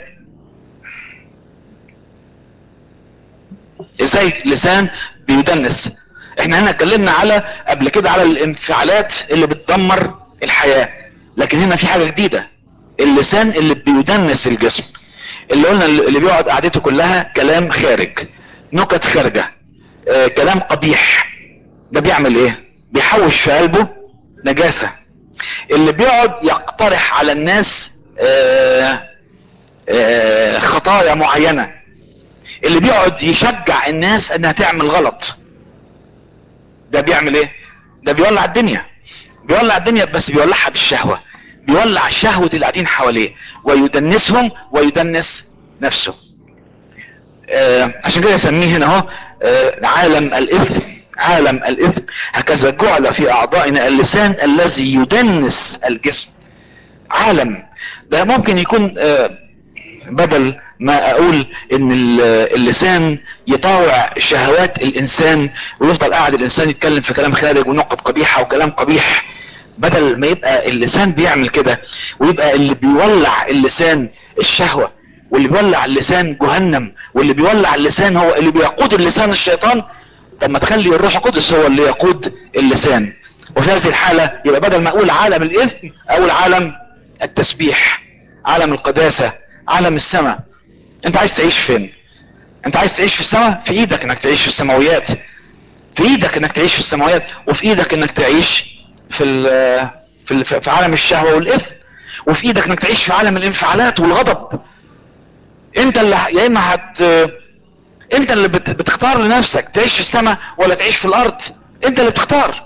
ازاي لسان بيدنس احنا هنا اتكلمنا على قبل كده على الانفعالات اللي بتدمر الحياة لكن هنا في حاجة جديدة اللسان اللي بيدنس الجسم اللي قلنا اللي بيقعد قعدته كلها كلام خارج نكت خارجة آه كلام قبيح ده بيعمل ايه بيحوش في قلبه نجاسة اللي بيقعد يقترح على الناس آه آه خطايا معينة اللي بيقعد يشجع الناس انها تعمل غلط ده بيعمل ايه ده بيولع الدنيا بيولع الدنيا بس بيولعها بالشهوة بيولع شهوة اللي قاعدين حواليه ويدنسهم ويدنس نفسه آه عشان كده يسميه هنا اهو آه عالم الاثم عالم الاثم هكذا جعل في اعضائنا اللسان الذي يدنس الجسم عالم ده ممكن يكون آه بدل ما اقول ان اللسان يطاوع شهوات الانسان ويفضل قاعد الانسان يتكلم في كلام خارج ونقط قبيحة وكلام قبيح بدل ما يبقى اللسان بيعمل كده ويبقى اللي بيولع اللسان الشهوة واللي بيولع اللسان جهنم واللي بيولع اللسان هو اللي بيقود اللسان الشيطان طب ما تخلي الروح القدس هو اللي يقود اللسان وفي هذه الحالة يبقى بدل ما اقول عالم الاثم اقول عالم التسبيح عالم القداسة عالم السماء انت عايز تعيش فين انت عايز تعيش في السماء في ايدك انك تعيش في السماويات في ايدك انك تعيش في السماويات وفي ايدك انك تعيش في ال في, ال في عالم الشهوة والاثم وفي ايدك انك تعيش في عالم الانفعالات والغضب انت اللي يا اما هت انت اللي بت... بتختار لنفسك تعيش في السماء ولا تعيش في الارض انت اللي بتختار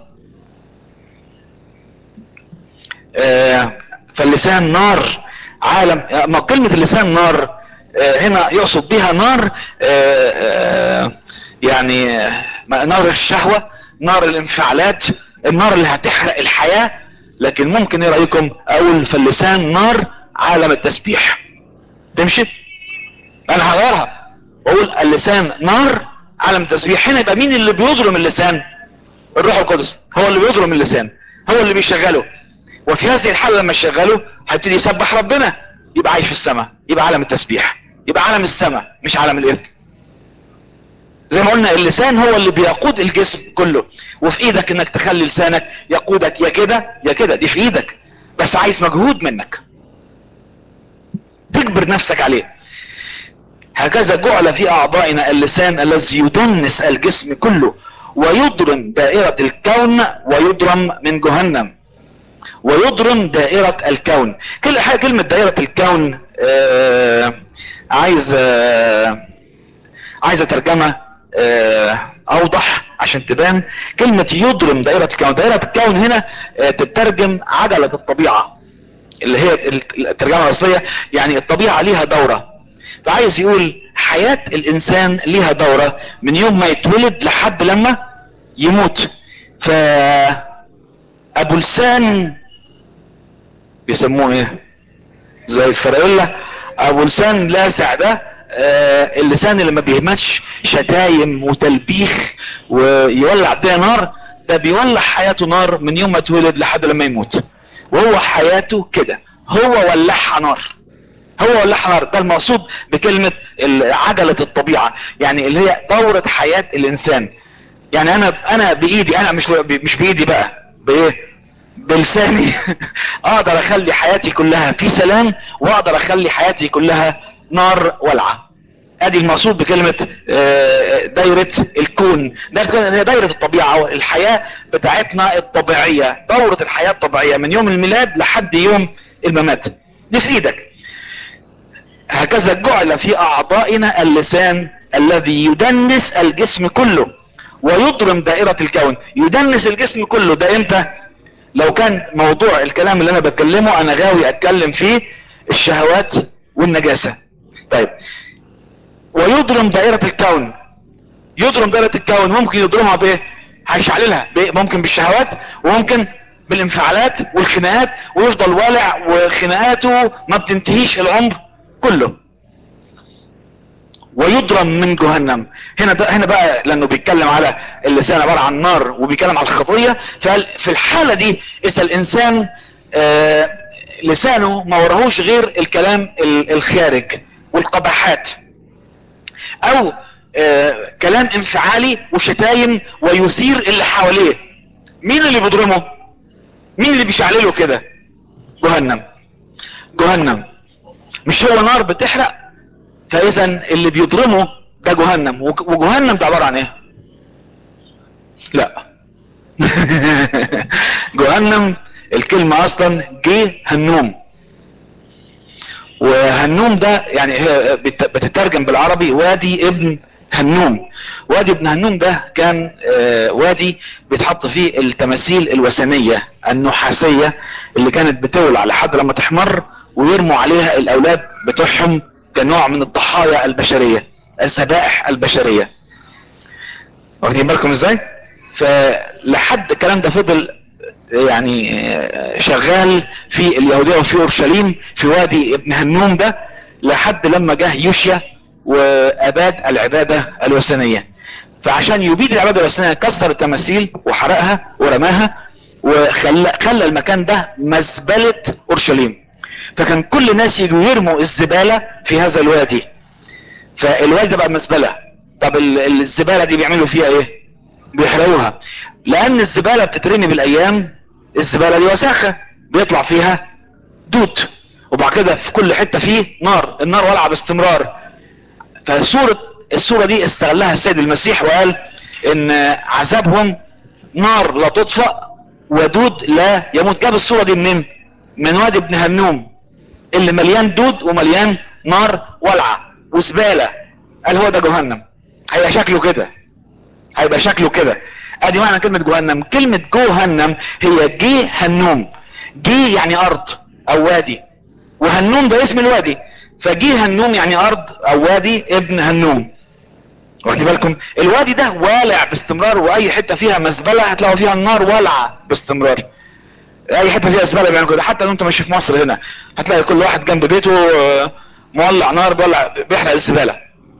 آه فاللسان نار عالم ما كلمة اللسان نار آه هنا يقصد بها نار آه آه يعني نار الشهوة نار الانفعالات النار اللي هتحرق الحياة لكن ممكن ايه رأيكم اقول فاللسان نار عالم التسبيح تمشي انا هغيرها واقول اللسان نار عالم التسبيح هنا يبقى مين اللي بيضرم اللسان الروح القدس هو اللي بيضرم اللسان هو اللي بيشغله وفي هذه الحالة لما يشغله هيبتدي يسبح ربنا يبقى عايش في السماء يبقى عالم التسبيح يبقى عالم السماء مش عالم الاثم زي ما قلنا اللسان هو اللي بيقود الجسم كله وفي ايدك انك تخلي لسانك يقودك يا كده يا كده دي في ايدك بس عايز مجهود منك تجبر نفسك عليه هكذا جعل في اعضائنا اللسان الذي يدنس الجسم كله ويضرم دائرة الكون ويضرم من جهنم ويضرم دائرة الكون كل حاجة كلمة دائرة الكون آه عايز آه عايزة ترجمة آه اوضح عشان تبان كلمة يضرم دائرة الكون دائرة الكون هنا تترجم عجلة الطبيعة اللي هي الترجمة الاصلية يعني الطبيعة ليها دورة فعايز يقول حياة الانسان ليها دورة من يوم ما يتولد لحد لما يموت ف ابو لسان بيسموه ايه زي الفراولة ابو لسان لاسع ده آه اللسان اللي ما بيهمتش شتايم وتلبيخ ويولع بيها نار ده بيولع حياته نار من يوم ما اتولد لحد لما يموت وهو حياته كده هو ولعها نار هو ولعها نار ده المقصود بكلمة عجلة الطبيعة يعني اللي هي دورة حياة الانسان يعني انا انا بايدي انا مش مش بايدي بقى بايه بلساني اقدر اخلي حياتي كلها في سلام واقدر اخلي حياتي كلها نار ولعة ادي المقصود بكلمة دايرة الكون دايرة الطبيعة الحياة بتاعتنا الطبيعية دورة الحياة الطبيعية من يوم الميلاد لحد يوم الممات دي في ايدك هكذا جعل في اعضائنا اللسان الذي يدنس الجسم كله ويضرم دائرة الكون يدنس الجسم كله ده امتى لو كان موضوع الكلام اللي انا بتكلمه انا غاوي اتكلم فيه الشهوات والنجاسة طيب ويضرم دائرة الكون يضرم دائرة الكون ممكن يضرمها بايه هيشعللها بإيه؟ ممكن بالشهوات وممكن بالانفعالات والخناقات ويفضل والع وخناقاته ما بتنتهيش العمر كله ويضرم من جهنم هنا ده هنا بقى لانه بيتكلم على اللسان عباره عن نار وبيتكلم على الخطيه ففي الحاله دي اذا الانسان آه لسانه ما وراهوش غير الكلام ال- الخارج والقباحات او آه كلام انفعالي وشتايم ويثير اللي حواليه مين اللي بيضرمه مين اللي بيشعلله كده جهنم جهنم مش هو نار بتحرق فاذا اللي بيضرمه ده جهنم وج- وجهنم ده عباره عن ايه لا جهنم الكلمة اصلا جه هنوم وهنوم ده يعني هي بت- بتترجم بالعربي وادي ابن هنوم وادي ابن هنوم ده كان آه، وادي بيتحط فيه التماثيل الوثنية النحاسية اللي كانت بتولع لحد لما تحمر ويرموا عليها الاولاد بتوعهم كنوع من الضحايا البشرية الذبائح البشرية واخدين بالكم ازاي فلحد الكلام ده فضل يعني آه، شغال في اليهودية وفي اورشليم في وادي ابن هنوم ده لحد لما جه يوشيا واباد العبادة الوثنية فعشان يبيد العبادة الوثنية كسر التماثيل وحرقها ورماها وخلى خلى المكان ده مزبلة اورشليم فكان كل الناس يجوا يرموا الزبالة في هذا الوادي فالوادي ده بقى مزبلة طب ال- الزبالة دي بيعملوا فيها ايه بيحرقوها لان الزبالة بتترمي بالايام الزبالة دي وساخة بيطلع فيها دود وبعد كده في كل حتة فيه نار النار ولعة باستمرار فصورة الصورة دي استغلها السيد المسيح وقال ان عذابهم نار لا تطفأ ودود لا يموت جاب الصورة دي منين من وادي ابن هنوم اللي مليان دود ومليان نار ولعة وزبالة قال هو ده جهنم هيبقى شكله كده هيبقى شكله كده ادي معنى كلمة جهنم كلمة جهنم هي جي هنوم جي يعني ارض او وادي وهنوم ده اسم الوادي فجي هنوم يعني ارض او وادي ابن هنوم واخدين بالكم الوادي ده والع باستمرار واي حته فيها مزبله هتلاقوا فيها النار والعه باستمرار اي حته فيها زباله بيعملوا كده حتى لو انت ماشي في مصر هنا هتلاقي كل واحد جنب بيته آه، مولع نار بيولع بيحرق الزباله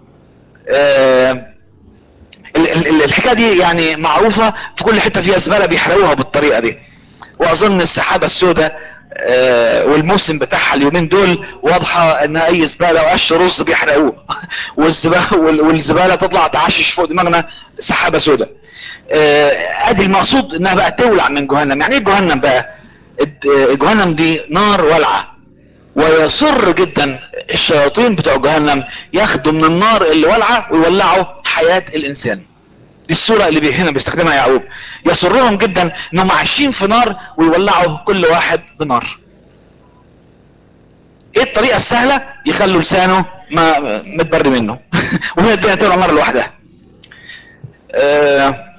آه، ال- ال- ال- الحكايه دي يعني معروفه في كل حته فيها زباله بيحرقوها بالطريقه دي واظن السحابه السوداء آه، والموسم بتاعها اليومين دول واضحه ان اي زباله وقش رز بيحرقوه والزباله وال- والزباله تطلع تعشش فوق دماغنا سحابه سوداء آه، ادي المقصود انها بقى تولع من جهنم يعني ايه جهنم بقى الد- آه، جهنم دي نار ولعه ويصر جدا الشياطين بتوع جهنم ياخدوا من النار اللي ولعه ويولعوا حياه الانسان دي الصورة اللي بي- هنا بيستخدمها يعقوب يسرهم جدا انهم عايشين في نار ويولعوا كل واحد بنار ايه الطريقة السهلة يخلوا لسانه ما متبر منه وهي الدنيا تولع نار لوحدها آه،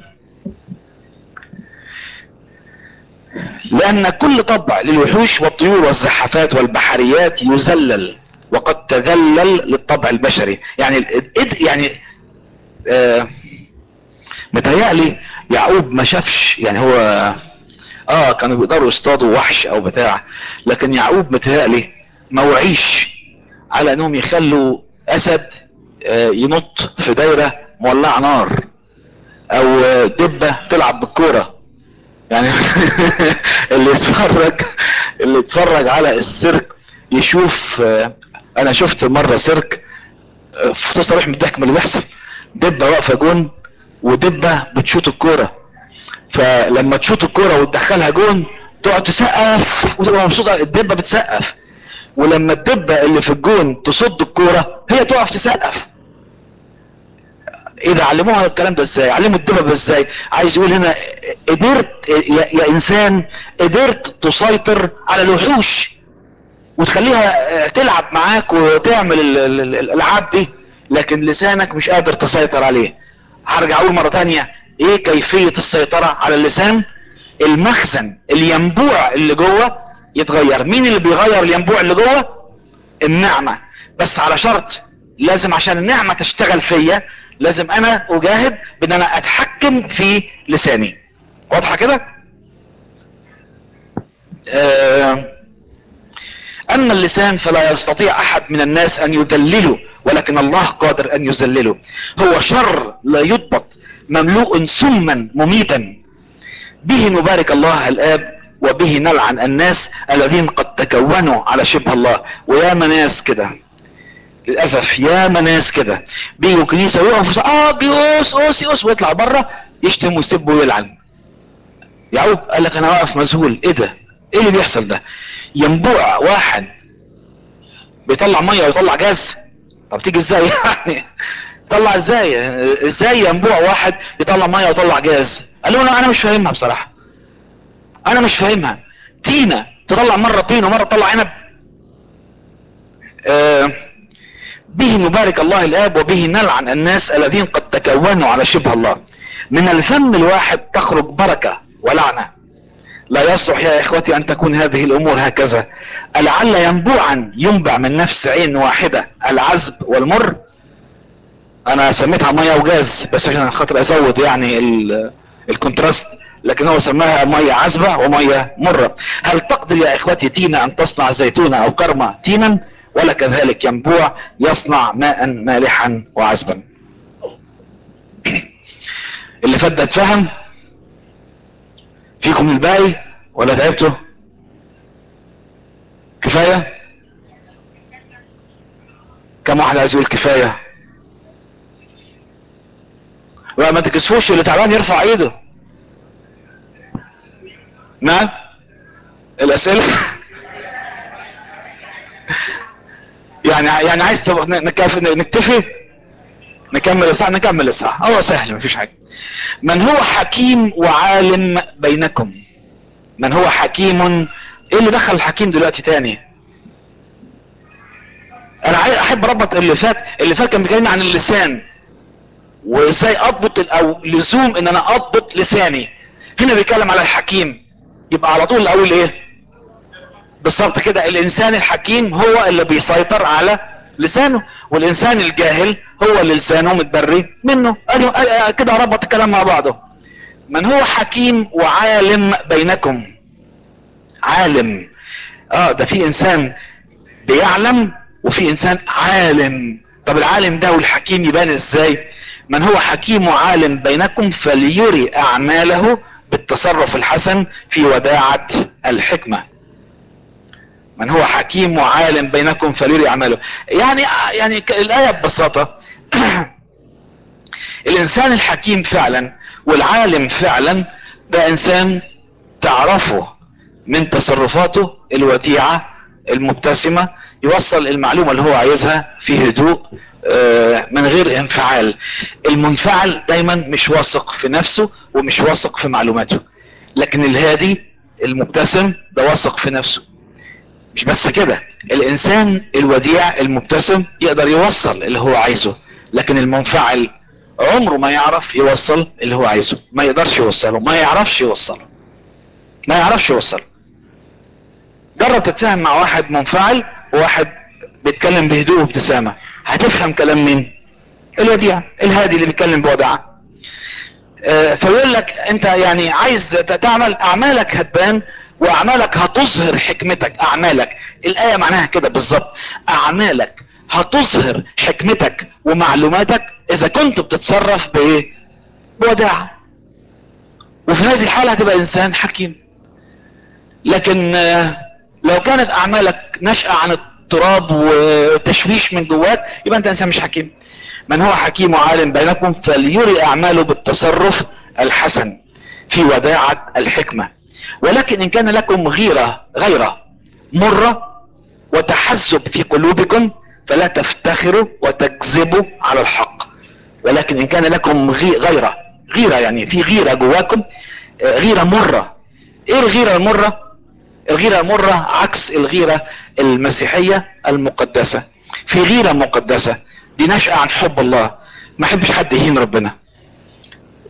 لان كل طبع للوحوش والطيور والزحافات والبحريات يذلل وقد تذلل للطبع البشري يعني ال- يعني آه متهيألي يعقوب ما شافش يعني هو اه كانوا بيقدروا يصطادوا وحش او بتاع لكن يعقوب متهيألي ما وعيش على انهم يخلوا اسد آه ينط في دايرة مولعة نار او آه، دبة تلعب بالكورة يعني اللي يتفرج اللي يتفرج على السيرك يشوف آه، انا شفت مرة سيرك آه، في تصريح من الضحك من اللي بيحصل دبة واقفة جون ودبة بتشوط الكورة فلما تشوط الكورة وتدخلها جون تقعد تسقف وتبقى مبسوطة الدبة بتسقف ولما الدبة اللي في الجون تصد الكورة هي تقف تسقف ايه ده علموها الكلام ده ازاي علموا الدببة ازاي عايز يقول هنا قدرت يا, يا انسان قدرت تسيطر على الوحوش وتخليها تلعب معاك وتعمل ال- ال- ال- الالعاب دي لكن لسانك مش قادر تسيطر عليه هرجع اقول مرة تانية ايه كيفية السيطرة على اللسان المخزن الينبوع اللي جوه يتغير مين اللي بيغير الينبوع اللي جوه النعمة بس على شرط لازم عشان النعمة تشتغل فيا لازم انا اجاهد بان انا اتحكم في لساني واضحة كده آه اما اللسان فلا يستطيع احد من الناس ان يذلله ولكن الله قادر ان يذلله هو شر لا يضبط مملوء سما مميتا به نبارك الله الاب وبه نلعن الناس الذين قد تكونوا على شبه الله ويا ناس كده للاسف يا ناس كده بيجوا كنيسه ويقفوا اه بيوس اوس اوس ويطلع بره يشتم ويسب ويلعن يعقوب قال لك انا واقف مذهول ايه ده ايه اللي بيحصل ده ينبوع واحد بيطلع ميه ويطلع جاز طب تيجي ازاي يعني طلع ازاي ازاي ينبوع واحد يطلع ميه ويطلع جاز قال له انا مش فاهمها بصراحه انا مش فاهمها تينا تطلع مره طين ومره تطلع عنب آه به نبارك الله الاب وبه نلعن الناس الذين قد تكونوا على شبه الله من الفم الواحد تخرج بركه ولعنه لا يصلح يا اخوتي ان تكون هذه الامور هكذا لعل ينبوعا ينبع من نفس عين واحده العذب والمر انا سميتها ميه وجاز بس عشان خاطر ازود يعني الكونتراست لكن هو سماها ميه عذبه وميه مره هل تقدر يا اخوتي تينا ان تصنع زيتونه او كرمه تينا ولا كذلك ينبوع يصنع ماء مالحا وعذبا اللي فات ده اتفهم فيكم الباقي ولا تعبتوا كفايه كم واحد عايز يقول كفايه وما تكسفوش اللي تعبان يرفع ايده نعم الاسئله يعني يعني عايز نكتفي نكتفي نكمل الساعة نكمل الساعة هو سهل مفيش حاجة من هو حكيم وعالم بينكم من هو حكيم ايه اللي دخل الحكيم دلوقتي تاني انا احب اربط اللي فات اللي فات كان بيكلمني عن اللسان وازاي اضبط او لزوم ان انا اضبط لساني هنا بيتكلم على الحكيم يبقى على طول الاول ايه بالظبط كده الانسان الحكيم هو اللي بيسيطر على لسانه والانسان الجاهل هو اللي لسانه متبري منه كده ربط الكلام مع بعضه من هو حكيم وعالم بينكم عالم اه ده في انسان بيعلم وفي انسان عالم طب العالم ده والحكيم يبان ازاي من هو حكيم وعالم بينكم فليري اعماله بالتصرف الحسن في وداعة الحكمة من هو حكيم وعالم بينكم فليري اعماله يعني يعني الايه ببساطه الانسان الحكيم فعلا والعالم فعلا ده انسان تعرفه من تصرفاته الوديعه المبتسمه يوصل المعلومه اللي هو عايزها في هدوء من غير انفعال المنفعل دايما مش واثق في نفسه ومش واثق في معلوماته لكن الهادي المبتسم ده واثق في نفسه مش بس كده الانسان الوديع المبتسم يقدر يوصل اللي هو عايزه لكن المنفعل عمره ما يعرف يوصل اللي هو عايزه ما يقدرش يوصله ما يعرفش يوصله ما يعرفش يوصله جرب تتفاهم مع واحد منفعل وواحد بيتكلم بهدوء وابتسامة هتفهم كلام مين الوديع الهادي اللي بيتكلم بودعة آه فيقول لك انت يعني عايز تعمل اعمالك هتبان واعمالك هتظهر حكمتك اعمالك الايه معناها كده بالظبط اعمالك هتظهر حكمتك ومعلوماتك اذا كنت بتتصرف بايه بوداعة وفي هذه الحالة هتبقى انسان حكيم لكن لو كانت اعمالك نشأة عن التراب وتشويش من جواك يبقى انت انسان مش حكيم من هو حكيم وعالم بينكم فليري اعماله بالتصرف الحسن في وداعة الحكمة ولكن ان كان لكم غيرة غيرة مرة وتحزب في قلوبكم فلا تفتخروا وتكذبوا على الحق ولكن ان كان لكم غيرة غيرة يعني في غيرة جواكم غيرة مرة ايه الغيرة المرة الغيرة المرة عكس الغيرة المسيحية المقدسة في غيرة مقدسة دي نشأة عن حب الله ما حبش حد يهين ربنا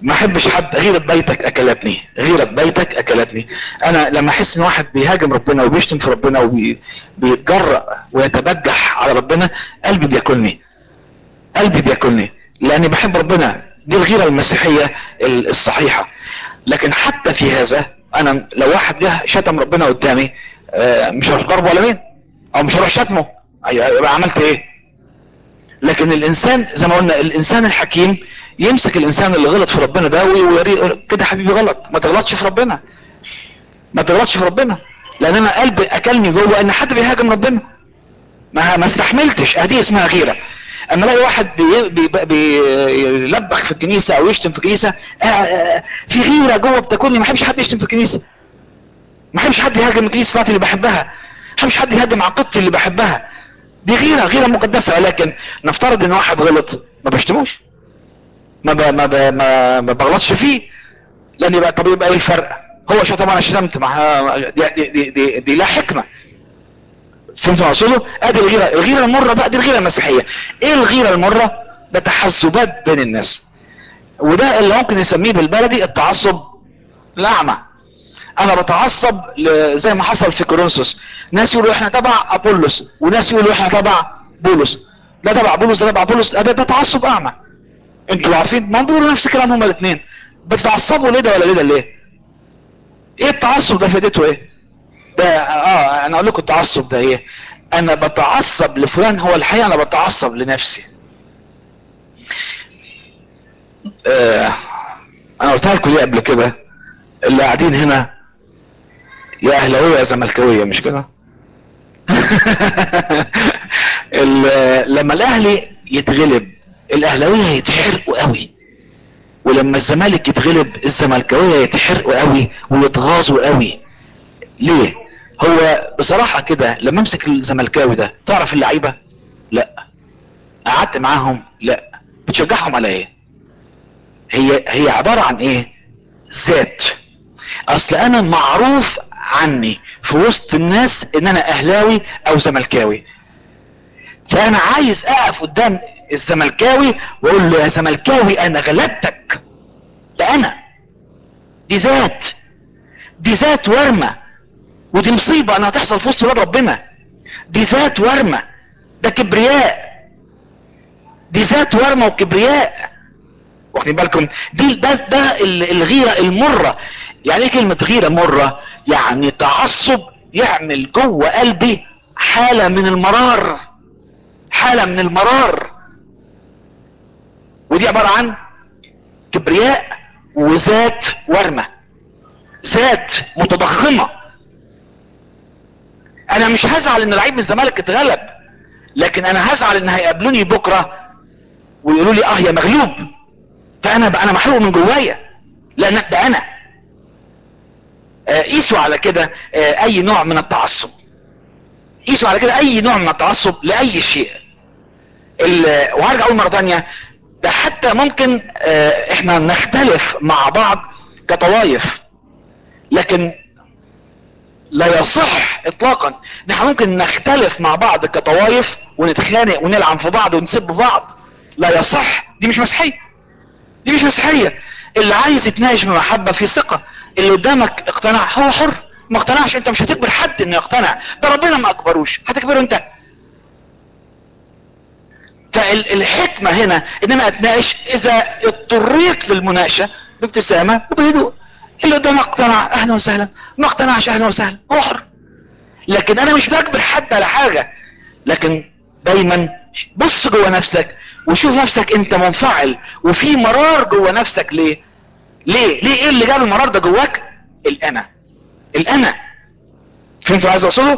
ما احبش حد غيرة بيتك اكلتني غيرة بيتك اكلتني انا لما احس ان واحد بيهاجم ربنا وبيشتم في ربنا وبيتجرأ ويتبجح على ربنا قلبي بياكلني قلبي بياكلني لاني بحب ربنا دي الغيرة المسيحية الصحيحة لكن حتى في هذا انا لو واحد جه شتم ربنا قدامي آه، مش هروح ضربه ولا مين او مش هروح شتمه أيوة، يبقى عملت ايه لكن الانسان زي ما قلنا الانسان الحكيم يمسك الانسان اللي غلط في ربنا ده ويوريه كده حبيبي غلط ما تغلطش في ربنا ما تغلطش في ربنا لان انا قلبي اكلني جوه ان حد بيهاجم ربنا ما ما استحملتش ادي اسمها غيره اما الاقي واحد بي- بي- بيلبخ في الكنيسه او يشتم في الكنيسه آه، آه، في غيره جوه بتاكلني ما احبش حد يشتم في الكنيسه ما احبش حد يهاجم الكنيسه بتاعتي اللي بحبها ما احبش حد يهاجم عقيدتي اللي بحبها دي غيره غيره مقدسه ولكن نفترض ان واحد غلط ما بشتموش ما ب... ما ب... ما, ما بغلطش فيه لان يبقى طب يبقى ايه الفرق هو شتم انا شتمت مع دي, دي, دي, دي, دي لا حكمه فهمت ما اقصده ادي الغيره الغيره المره بقى دي الغيره المسيحيه ايه الغيره المره ده تحزبات بين الناس وده اللي ممكن نسميه بالبلدي التعصب الاعمى انا بتعصب ل- زي ما حصل في كورنثوس ناس يقولوا احنا تبع ابولس وناس يقولوا احنا تبع بولس ده تبع بولس ده تبع بولس ده, ده تعصب اعمى انتوا عارفين ما هم بيقولوا نفس الكلام هما الاثنين بتتعصبوا ليه ده ولا ليه ده ليه ايه التعصب ده فائدته ايه ده اه انا اقول لكم التعصب ده ايه انا بتعصب لفلان هو الحقيقه انا بتعصب لنفسي آه انا قلتها لكم ليه قبل كده اللي قاعدين هنا يا اهلاويه يا زملكاويه مش كده ال- لما الاهلي يتغلب الاهلاويه يتحرقوا قوي ولما الزمالك يتغلب الزملكاويه يتحرقوا قوي ويتغاظوا قوي ليه هو بصراحه كده لما امسك الزملكاوي ده تعرف اللعيبه لا قعدت معاهم لا بتشجعهم على ايه هي هي عباره عن ايه ذات اصل انا معروف عني في وسط الناس ان انا اهلاوي او زملكاوي فانا عايز اقف قدام الزملكاوي واقول له يا زملكاوي انا غلبتك ده انا دي ذات دي ذات ورمه ودي مصيبه انها تحصل في وسط ولاد ربنا دي ذات ورمه ده كبرياء دي ذات ورمه وكبرياء واخدين بالكم دي ده ده ال- الغيره المره يعني ايه كلمه غيره مره يعني تعصب يعمل جوه قلبي حاله من المرار حاله من المرار ودي عباره عن كبرياء وذات ورمه ذات متضخمه انا مش هزعل ان لعيب من الزمالك اتغلب لكن انا هزعل ان هيقابلوني بكره ويقولوا لي اه يا مغلوب فانا بقى انا محروق من جوايا لان ده انا آه، قيسوا على كده آه، اي نوع من التعصب قيسوا على كده اي نوع من التعصب لاي شيء ال- وهرجع اقول مره ثانيه ده حتى ممكن آه، احنا نختلف مع بعض كطوائف لكن لا يصح اطلاقا ان احنا ممكن نختلف مع بعض كطوائف ونتخانق ونلعن في بعض ونسب بعض لا يصح دي مش مسيحيه دي مش مسيحيه اللي عايز يتناقش بمحبه في ثقه اللي قدامك اقتنع هو حر ما اقتنعش انت مش هتجبر حد انه يقتنع ده ربنا ما اكبروش هتجبره انت فالحكمة هنا ان انا اتناقش اذا اضطريت للمناقشة بابتسامة وبهدوء اللي قدامك اقتنع اهلا وسهلا ما اقتنعش اهلا وسهلا هو حر لكن انا مش بجبر حد على حاجة لكن دايما بص جوه نفسك وشوف نفسك انت منفعل وفي مرار جوه نفسك ليه ليه ليه ايه اللي جاب المرار ده جواك الانا الانا فهمتوا عايز اقصده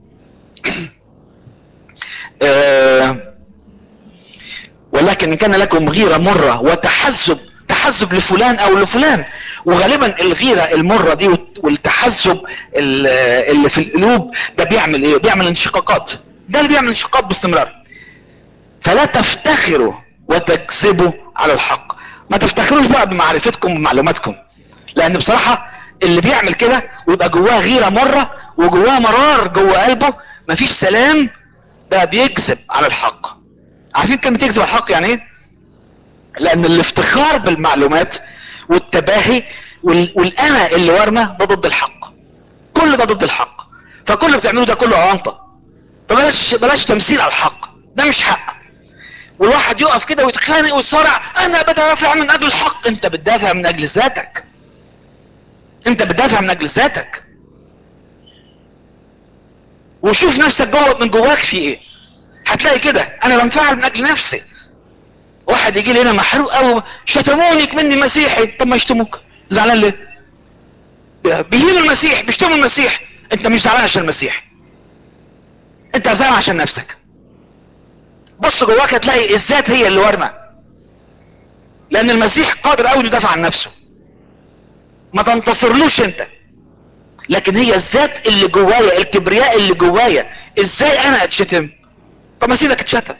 آه ولكن ان كان لكم غيرة مرة وتحزب تحزب لفلان او لفلان وغالبا الغيرة المرة دي والتحزب ال- اللي في القلوب ده بيعمل ايه بيعمل انشقاقات ده اللي بيعمل انشقاق باستمرار فلا تفتخروا وتكذبوا على الحق ما تفتخروش بقى بمعرفتكم ومعلوماتكم لان بصراحة اللي بيعمل كده ويبقى جواه غيرة مرة وجواه مرار جوه قلبه مفيش سلام ده بيكذب على الحق عارفين كلمة يكذب على الحق يعني ايه لان الافتخار بالمعلومات والتباهي وال- والانا اللي ورمه ده ضد الحق كل ده ضد الحق فكل اللي بتعمله ده كله اونطه فبلاش بلاش تمثيل على الحق ده مش حق والواحد يقف كده ويتخانق ويتصارع انا بدافع من اجل الحق انت بتدافع من اجل ذاتك انت بتدافع من اجل ذاتك وشوف نفسك جوه من جواك في ايه هتلاقي كده انا بنفعل من اجل نفسي واحد يجي لي هنا محروق قوي شتموني مني مسيحي طب ما يشتموك زعلان ليه بيهين المسيح بيشتموا المسيح انت مش زعلان عشان المسيح انت زعلان عشان نفسك بص جواك هتلاقي الذات هي اللي ورمه لان المسيح قادر قوي يدافع عن نفسه ما تنتصرلوش انت لكن هي الذات اللي جوايا الكبرياء اللي جوايا ازاي انا اتشتم طب ما سيبك اتشتم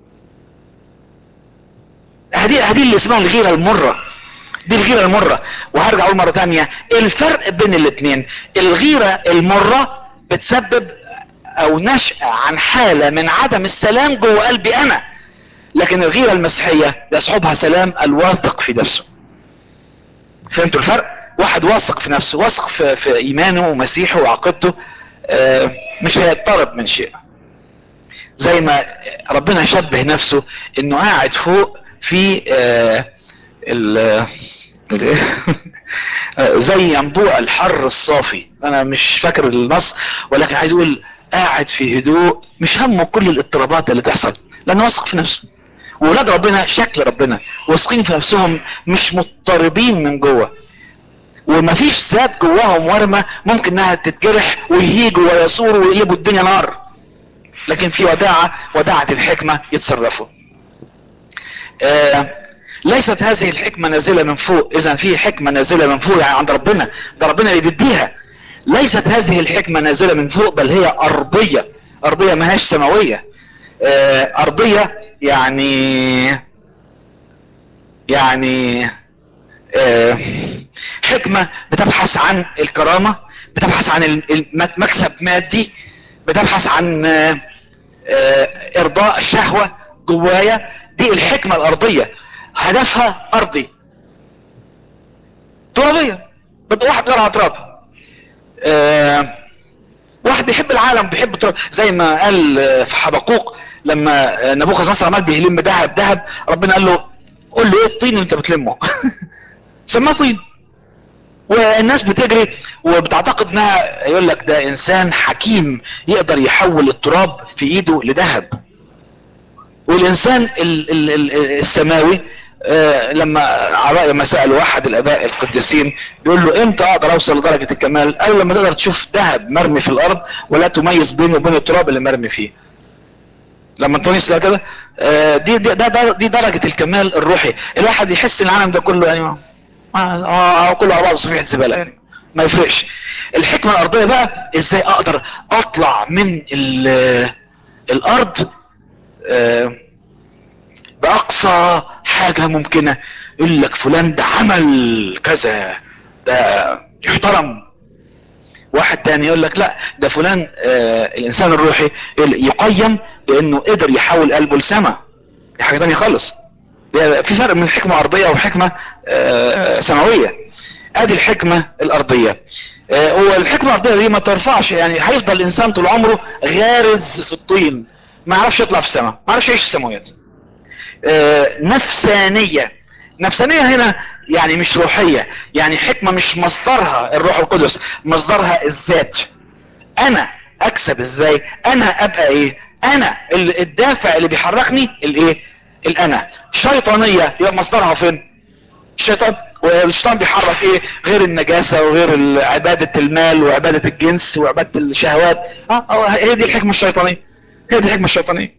هدي هدي اللي اسمها الغيره المره دي الغيره المره وهرجع اقول مره تانية الفرق بين الاثنين الغيره المره بتسبب او نشأة عن حالة من عدم السلام جوه قلبي انا لكن الغيرة المسيحية يصحبها سلام الواثق في نفسه فهمتوا الفرق واحد واثق في نفسه واثق في, في ايمانه ومسيحه وعقيدته آه، مش هيضطرب من شيء زي ما ربنا شبه نفسه انه قاعد فوق في آه، ال ال- آه، زي ينبوع الحر الصافي انا مش فاكر النص ولكن عايز اقول قاعد في هدوء مش همه كل الاضطرابات اللي تحصل لانه واثق في نفسه وولاد ربنا شكل ربنا واثقين في نفسهم مش مضطربين من جوه ومفيش ذات جواهم ورمه ممكن انها تتجرح ويهيجوا ويصوروا ويقلبوا الدنيا نار لكن في وداعة وداعة الحكمة يتصرفوا آه ليست هذه الحكمة نازلة من فوق اذا في حكمة نازلة من فوق يعني عند ربنا ده ربنا اللي بيديها ليست هذه الحكمة نازلة من فوق بل هي ارضية ارضية ماهاش سماوية آه ارضية يعني يعني آه حكمة بتبحث عن الكرامة بتبحث عن المكسب مادي بتبحث عن آه، آه، ارضاء الشهوة جوايا دي الحكمة الارضية هدفها ارضي ترابية بد- واحد بيرعى تراب آه، واحد بيحب العالم بيحب التراب زي ما قال آه، في حبقوق لما آه، نبوخذ نصر عمال بيلم ذهب ذهب ربنا قال له قول له ايه الطين اللي انت بتلمه سماه طين والناس بتجري وبتعتقد انها يقول لك ده انسان حكيم يقدر يحول التراب في ايده لذهب والانسان ال ال ال السماوي آه لما على لما سال واحد الاباء القديسين بيقول له امتى اقدر اوصل لدرجه الكمال؟ قال لما تقدر تشوف ذهب مرمي في الارض ولا تميز بينه وبين التراب اللي مرمي فيه. لما انطونيوس قال كده آه دي دي, ده ده دي درجه الكمال الروحي، الواحد يحس ان العالم ده كله يعني ما ما- كله على بعض صفيحه زباله يعني ما يفرقش. الحكمه الارضيه بقى ازاي اقدر اطلع من ال- الارض آه، باقصى حاجة ممكنة يقول لك فلان ده عمل كذا ده يحترم واحد تاني يقول لك لا ده فلان آه الانسان الروحي يقول- يقيم لانه قدر يحول قلبه لسما دي حاجة تانية خالص يعني في فرق من حكمة ارضية وحكمة آه سماوية ادي الحكمة الارضية آه هو الحكمة الارضية دي ما ترفعش يعني هيفضل الانسان طول عمره غارز في الطين ما يعرفش يطلع في السماء ما يعرفش يعيش في السماوات آه، نفسانية نفسانية هنا يعني مش روحية يعني حكمة مش مصدرها الروح القدس مصدرها الذات انا اكسب ازاي انا ابقى ايه انا ال- الدافع اللي بيحركني الايه الانا شيطانية يبقى مصدرها فين الشيطان والشيطان بيحرك ايه غير النجاسة وغير ال- عبادة المال وعبادة الجنس وعبادة الشهوات اه آه، هي دي الحكمة الشيطانية هي دي الحكمة الشيطانية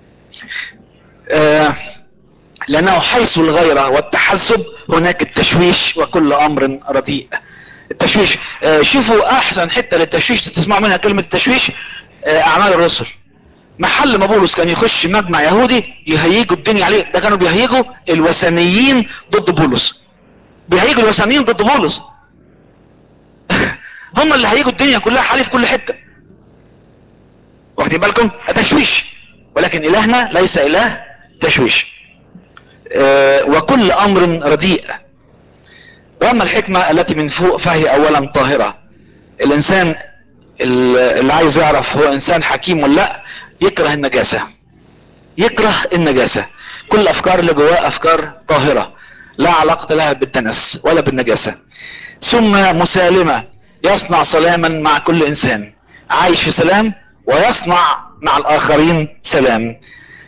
آه لانه حيث الغيرة والتحزب هناك التشويش وكل امر رديء التشويش آه شوفوا احسن حتة للتشويش تسمعوا منها كلمة التشويش آه اعمال الرسل محل ما بولس كان يخش مجمع يهودي يهيجوا الدنيا عليه ده كانوا بيهيجوا الوثنيين ضد بولس بيهيجوا الوثنيين ضد بولس هم اللي هيجوا الدنيا كلها حالي في كل حتة واخدين بالكم تشويش ولكن الهنا ليس اله تشويش آه، وكل امر رديء واما الحكمة التي من فوق فهي اولا طاهرة الانسان اللي عايز يعرف هو انسان حكيم ولا لا يكره النجاسة يكره النجاسة كل الافكار اللي جواه افكار طاهرة لا علاقة لها بالدنس ولا بالنجاسة ثم مسالمة يصنع سلاما مع كل انسان عايش في سلام ويصنع مع الاخرين سلام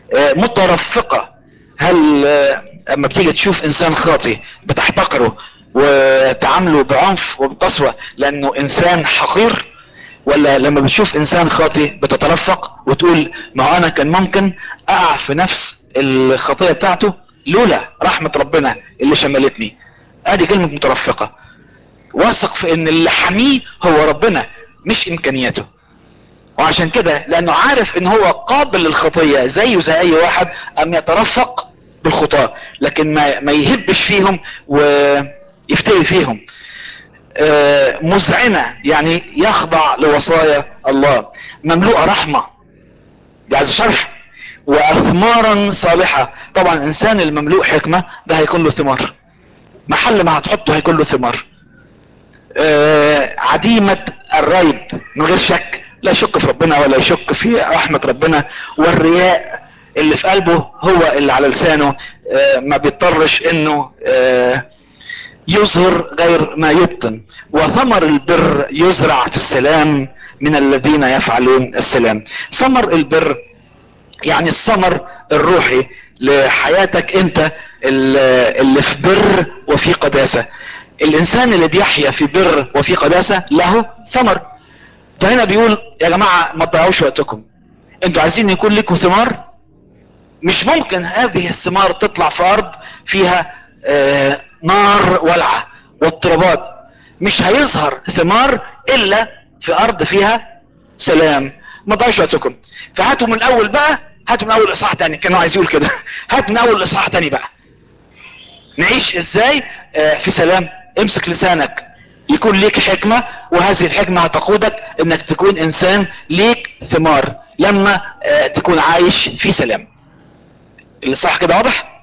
مترفقة هل اما بتيجي تشوف انسان خاطي بتحتقره وتعامله بعنف وبقسوة لانه انسان حقير ولا لما بتشوف انسان خاطي بتترفق وتقول ما هو انا كان ممكن اقع في نفس الخطية بتاعته لولا رحمة ربنا اللي شملتني ادي كلمة مترفقة واثق في ان اللي حميه هو ربنا مش امكانياته وعشان كده لانه عارف ان هو قابل للخطية زيه زي اي واحد ام يترفق بالخطاة لكن ما, ما يهبش فيهم ويفتري فيهم آه مذعنة يعني يخضع لوصايا الله مملوءة رحمة دي عايز شرح واثمارا صالحة طبعا الانسان المملوء حكمة ده هيكون له ثمار محل ما هتحطه هيكون له ثمار آه عديمة الريب من غير شك لا يشك في ربنا ولا يشك في رحمة ربنا والرياء اللي في قلبه هو اللي على لسانه آه ما بيضطرش انه آه يظهر غير ما يبطن وثمر البر يزرع في السلام من الذين يفعلون السلام ثمر البر يعني الثمر الروحي لحياتك انت اللي في بر وفي قداسة الانسان اللي بيحيا في بر وفي قداسة له ثمر فهنا بيقول يا جماعة ما تضيعوش وقتكم انتوا عايزين يكون لكم ثمار مش ممكن هذه الثمار تطلع في ارض فيها آه نار ولعة واضطرابات مش هيظهر ثمار الا في ارض فيها سلام ما تضيعوش وقتكم فهاتوا من الاول بقى هاتوا من اول اصحاح تاني كانوا عايز يقول كده هات من اول اصحاح تاني بقى نعيش ازاي آه في سلام امسك لسانك يكون ليك حكمة وهذه الحكمة هتقودك انك تكون انسان ليك ثمار لما آه تكون عايش في سلام اللي صح كده واضح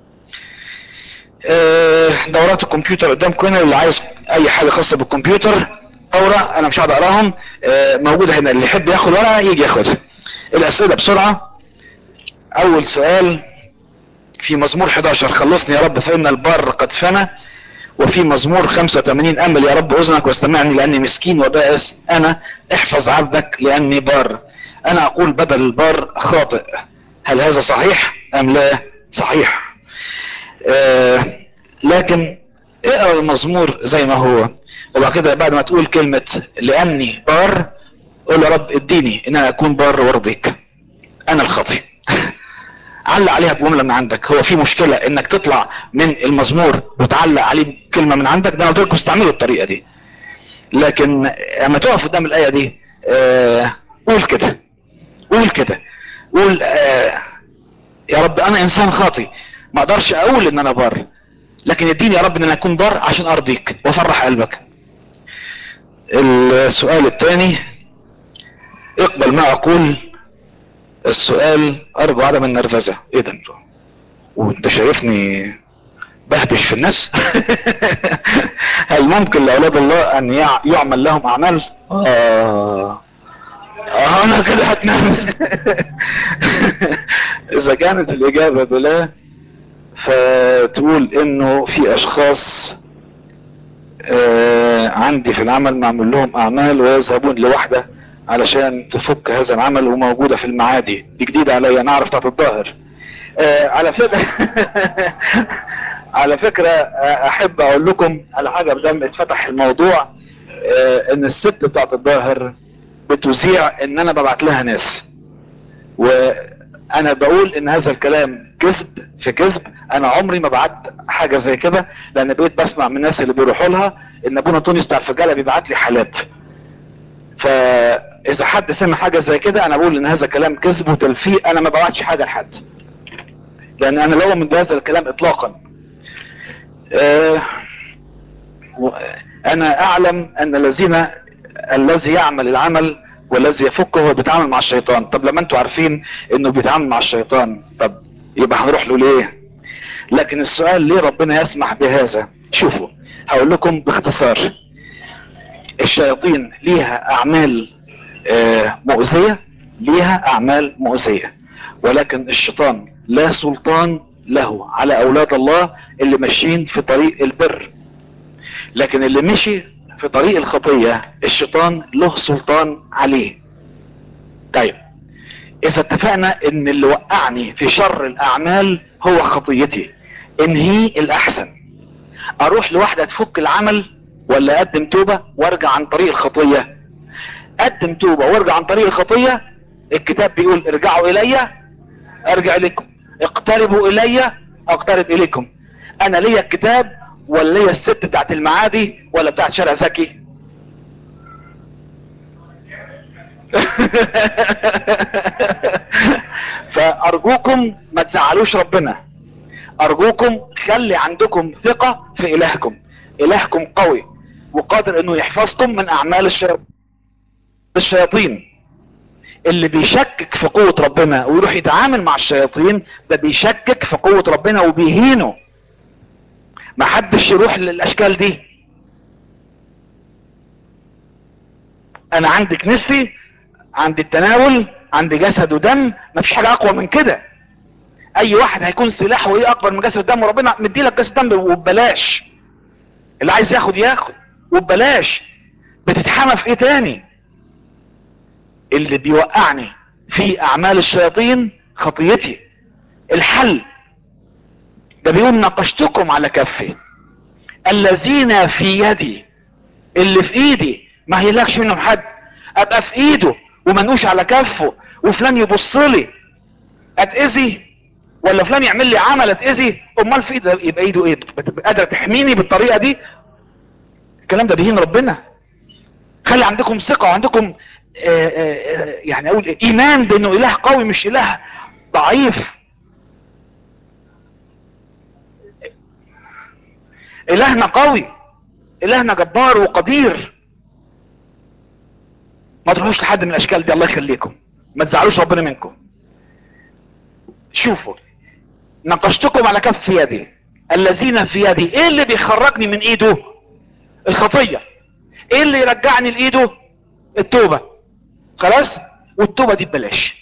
آه دورات الكمبيوتر قدامكم هنا اللي عايز اي حاجة خاصة بالكمبيوتر دورة انا مش هقعد اقراهم آه موجودة هنا اللي يحب ياخد ورقة يجي ياخدها الاسئلة بسرعة اول سؤال في مزمور 11 خلصني يا رب فان البر قد فنى وفي مزمور 85 امل يا رب اذنك واستمعني لاني مسكين وبائس انا احفظ عبدك لاني بار انا اقول بدل البار خاطئ هل هذا صحيح ام لا صحيح آه لكن اقرا المزمور زي ما هو وبعد كده بعد ما تقول كلمة لاني بار قول يا رب اديني ان انا اكون بار وارضيك انا الخاطئ علق عليها بجمله من عندك هو في مشكله انك تطلع من المزمور وتعلق عليه كلمه من عندك ده انا قلت لكم استعملوا الطريقه دي لكن اما تقف قدام الايه دي آه قول كده قول كده قول آه يا رب انا انسان خاطي ما اقدرش اقول ان انا بار لكن اديني يا رب ان انا اكون بار عشان ارضيك وافرح قلبك السؤال الثاني اقبل ما اقول السؤال ارجو عدم النرفزة ايه ده انتوا وانت شايفني بهبش في الناس هل ممكن لاولاد الله ان يعمل لهم اعمال اه اه انا كده هتنرفز اذا كانت الاجابة بلا فتقول انه في اشخاص آه عندي في العمل معمل لهم اعمال ويذهبون لوحده علشان تفك هذا العمل وموجودة في المعادي دي جديدة عليا انا اعرف بتاعت الظاهر آه على فكرة على فكرة آه احب اقول لكم على حاجة بدم اتفتح الموضوع آه ان الست بتاعت الظاهر بتذيع ان انا ببعت لها ناس وانا بقول ان هذا الكلام كذب في كذب انا عمري ما بعت حاجة زي كده لان بقيت بسمع من الناس اللي بيروحوا لها ان ابونا تونس بتاع الفجالة بيبعت لي حالات فاذا حد سمع حاجة زي كده انا بقول ان هذا كلام كذب وتلفيق انا ما ببعتش حاجة لحد لان انا لا من هذا الكلام اطلاقا آه انا اعلم ان الذين الذي يعمل العمل والذي يفكه هو بيتعامل مع الشيطان طب لما انتوا عارفين انه بيتعامل مع الشيطان طب يبقى هنروح له ليه لكن السؤال ليه ربنا يسمح بهذا شوفوا هقول لكم باختصار الشياطين ليها اعمال آه، مؤذية ليها اعمال مؤذية ولكن الشيطان لا سلطان له على اولاد الله اللي ماشيين في طريق البر لكن اللي مشي في طريق الخطية الشيطان له سلطان عليه طيب اذا اتفقنا ان اللي وقعني في شر الاعمال هو خطيتي انهي الاحسن اروح لواحدة تفك العمل ولا اقدم توبة وارجع عن طريق الخطية اقدم توبة وارجع عن طريق الخطية الكتاب بيقول ارجعوا الي ارجع اليكم اقتربوا الي اقترب اليكم انا ليا الكتاب ولا ليا الست بتاعت المعادي ولا بتاعت شارع زكي فارجوكم ما تزعلوش ربنا ارجوكم خلي عندكم ثقة في الهكم الهكم قوي وقادر انه يحفظكم من اعمال الشياطين الشياطين اللي بيشكك في قوة ربنا ويروح يتعامل مع الشياطين ده بيشكك في قوة ربنا وبيهينه ما حدش يروح للاشكال دي انا عندي كنيستي عندي التناول عندي جسد ودم مفيش حاجة اقوى من كده اي واحد هيكون سلاحه ايه اكبر من جسد الدم وربنا مديلك جسد دم وببلاش اللي عايز ياخد ياخد وببلاش بتتحمى في ايه تاني اللي بيوقعني في اعمال الشياطين خطيتي الحل ده بيقول ناقشتكم على كفي الذين في يدي اللي في ايدي ما هيلاكش منهم حد ابقى في ايده ومنقوش على كفه وفلان يبص لي اتاذي ولا فلان يعمل لي عمل اتاذي امال في ايده يبقى ايده ايه بتبقى قادره تحميني بالطريقه دي الكلام ده بيهين ربنا خلي عندكم ثقه وعندكم آآ آآ يعني اقول إيه؟ ايمان بانه اله قوي مش اله ضعيف الهنا قوي الهنا جبار وقدير ما تروحوش لحد من الاشكال دي الله يخليكم ما تزعلوش ربنا منكم شوفوا ناقشتكم على كف يدي الذين في يدي ايه اللي بيخرجني من ايده الخطية ايه اللي يرجعني لايده التوبة خلاص والتوبة دي ببلاش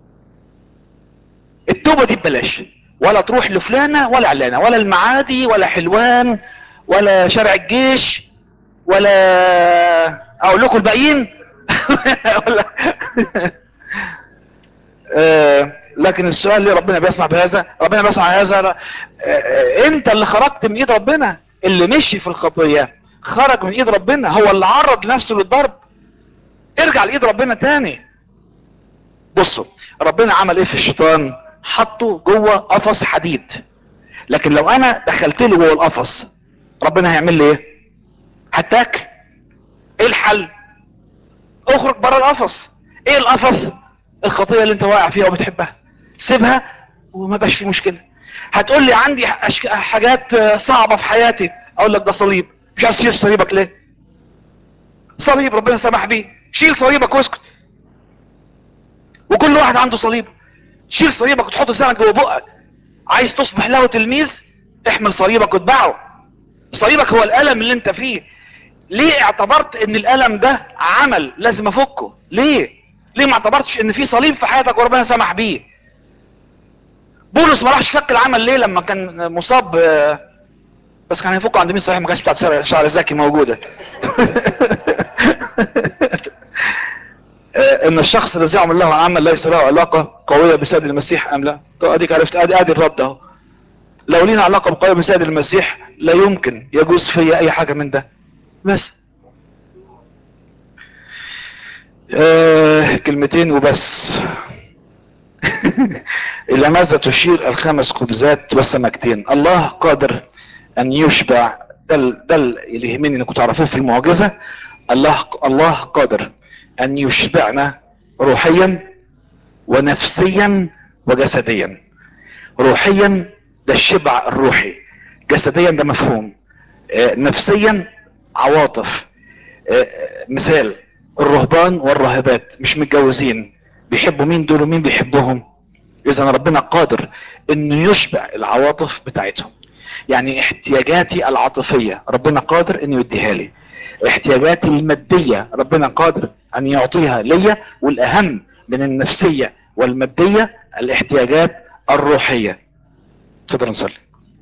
التوبة دي ببلاش ولا تروح لفلانة ولا علانة ولا المعادي ولا حلوان ولا شارع الجيش ولا اقول لكم الباقيين ولا آه لكن السؤال ليه ربنا بيسمع بهذا ربنا بيسمع هذا آه انت اللي خرجت من ايد ربنا اللي مشي في الخطية خرج من ايد ربنا هو اللي عرض نفسه للضرب ارجع لايد ربنا تاني بصوا ربنا عمل ايه في الشيطان حطه جوه قفص حديد لكن لو انا دخلت له جوه القفص ربنا هيعمل لي ايه هتاكل ايه الحل اخرج بره القفص ايه القفص الخطيه اللي انت واقع فيها وبتحبها سيبها وما بقاش في مشكله هتقول لي عندي أشك... حاجات صعبه في حياتي اقول لك ده صليب مش عايز تشيل صليبك ليه صليب ربنا سمح بيه شيل صليبك واسكت وكل واحد عنده صليب شيل صليبك وتحط لسانك جوه بقك عايز تصبح له تلميذ احمل صليبك واتبعه صليبك هو الالم اللي انت فيه ليه اعتبرت ان الالم ده عمل لازم افكه ليه ليه ما اعتبرتش ان في صليب في حياتك وربنا سمح بيه بولس ما راحش فك العمل ليه لما كان مصاب بس كان هيفكه عند مين صحيح ما كانش بتاعت شعر زكي موجوده ان الشخص الذي يعمل له عمل ليس له علاقة قوية بسيد المسيح ام لا اديك عرفت ادي ادي الرد اهو لو لينا علاقة قوية بسيد المسيح لا يمكن يجوز فيا اي حاجة من ده بس آه كلمتين وبس الى ماذا تشير الخمس خبزات والسمكتين الله قادر ان يشبع ده ده اللي يهمني انكم تعرفوه في المعجزة الله الله قادر ان يشبعنا روحيا ونفسيا وجسديا روحيا ده الشبع الروحي جسديا ده مفهوم آه نفسيا عواطف آه مثال الرهبان والراهبات مش متجوزين بيحبوا مين دول ومين بيحبهم اذا ربنا قادر انه يشبع العواطف بتاعتهم يعني احتياجاتي العاطفية ربنا قادر انه يديها لي احتياجاتي المادية ربنا قادر ان يعطيها ليا والاهم من النفسية والمادية الاحتياجات الروحية تفضل نصلي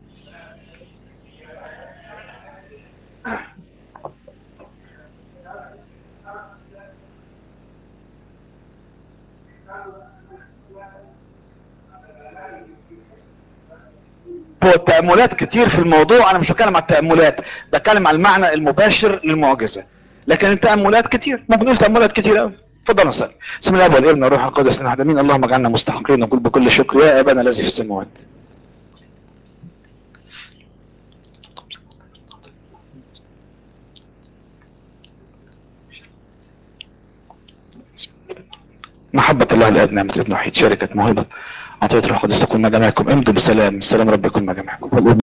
هو التأملات كتير في الموضوع انا مش بتكلم على التأملات بتكلم على المعنى المباشر للمعجزة لكن التأملات كتير ممكن نقول تأملات كتير قوي اتفضل نصلي بسم الله والابن والروح القدس احد امين اللهم اجعلنا مستحقين نقول بكل شكر يا ابانا الذي في السماوات محبة الله الآب نعمة الابن الوحيد شركة موهبة عطية الروح القدس تكون مع جميعكم امضوا بسلام سلام رب يكون مع جميعكم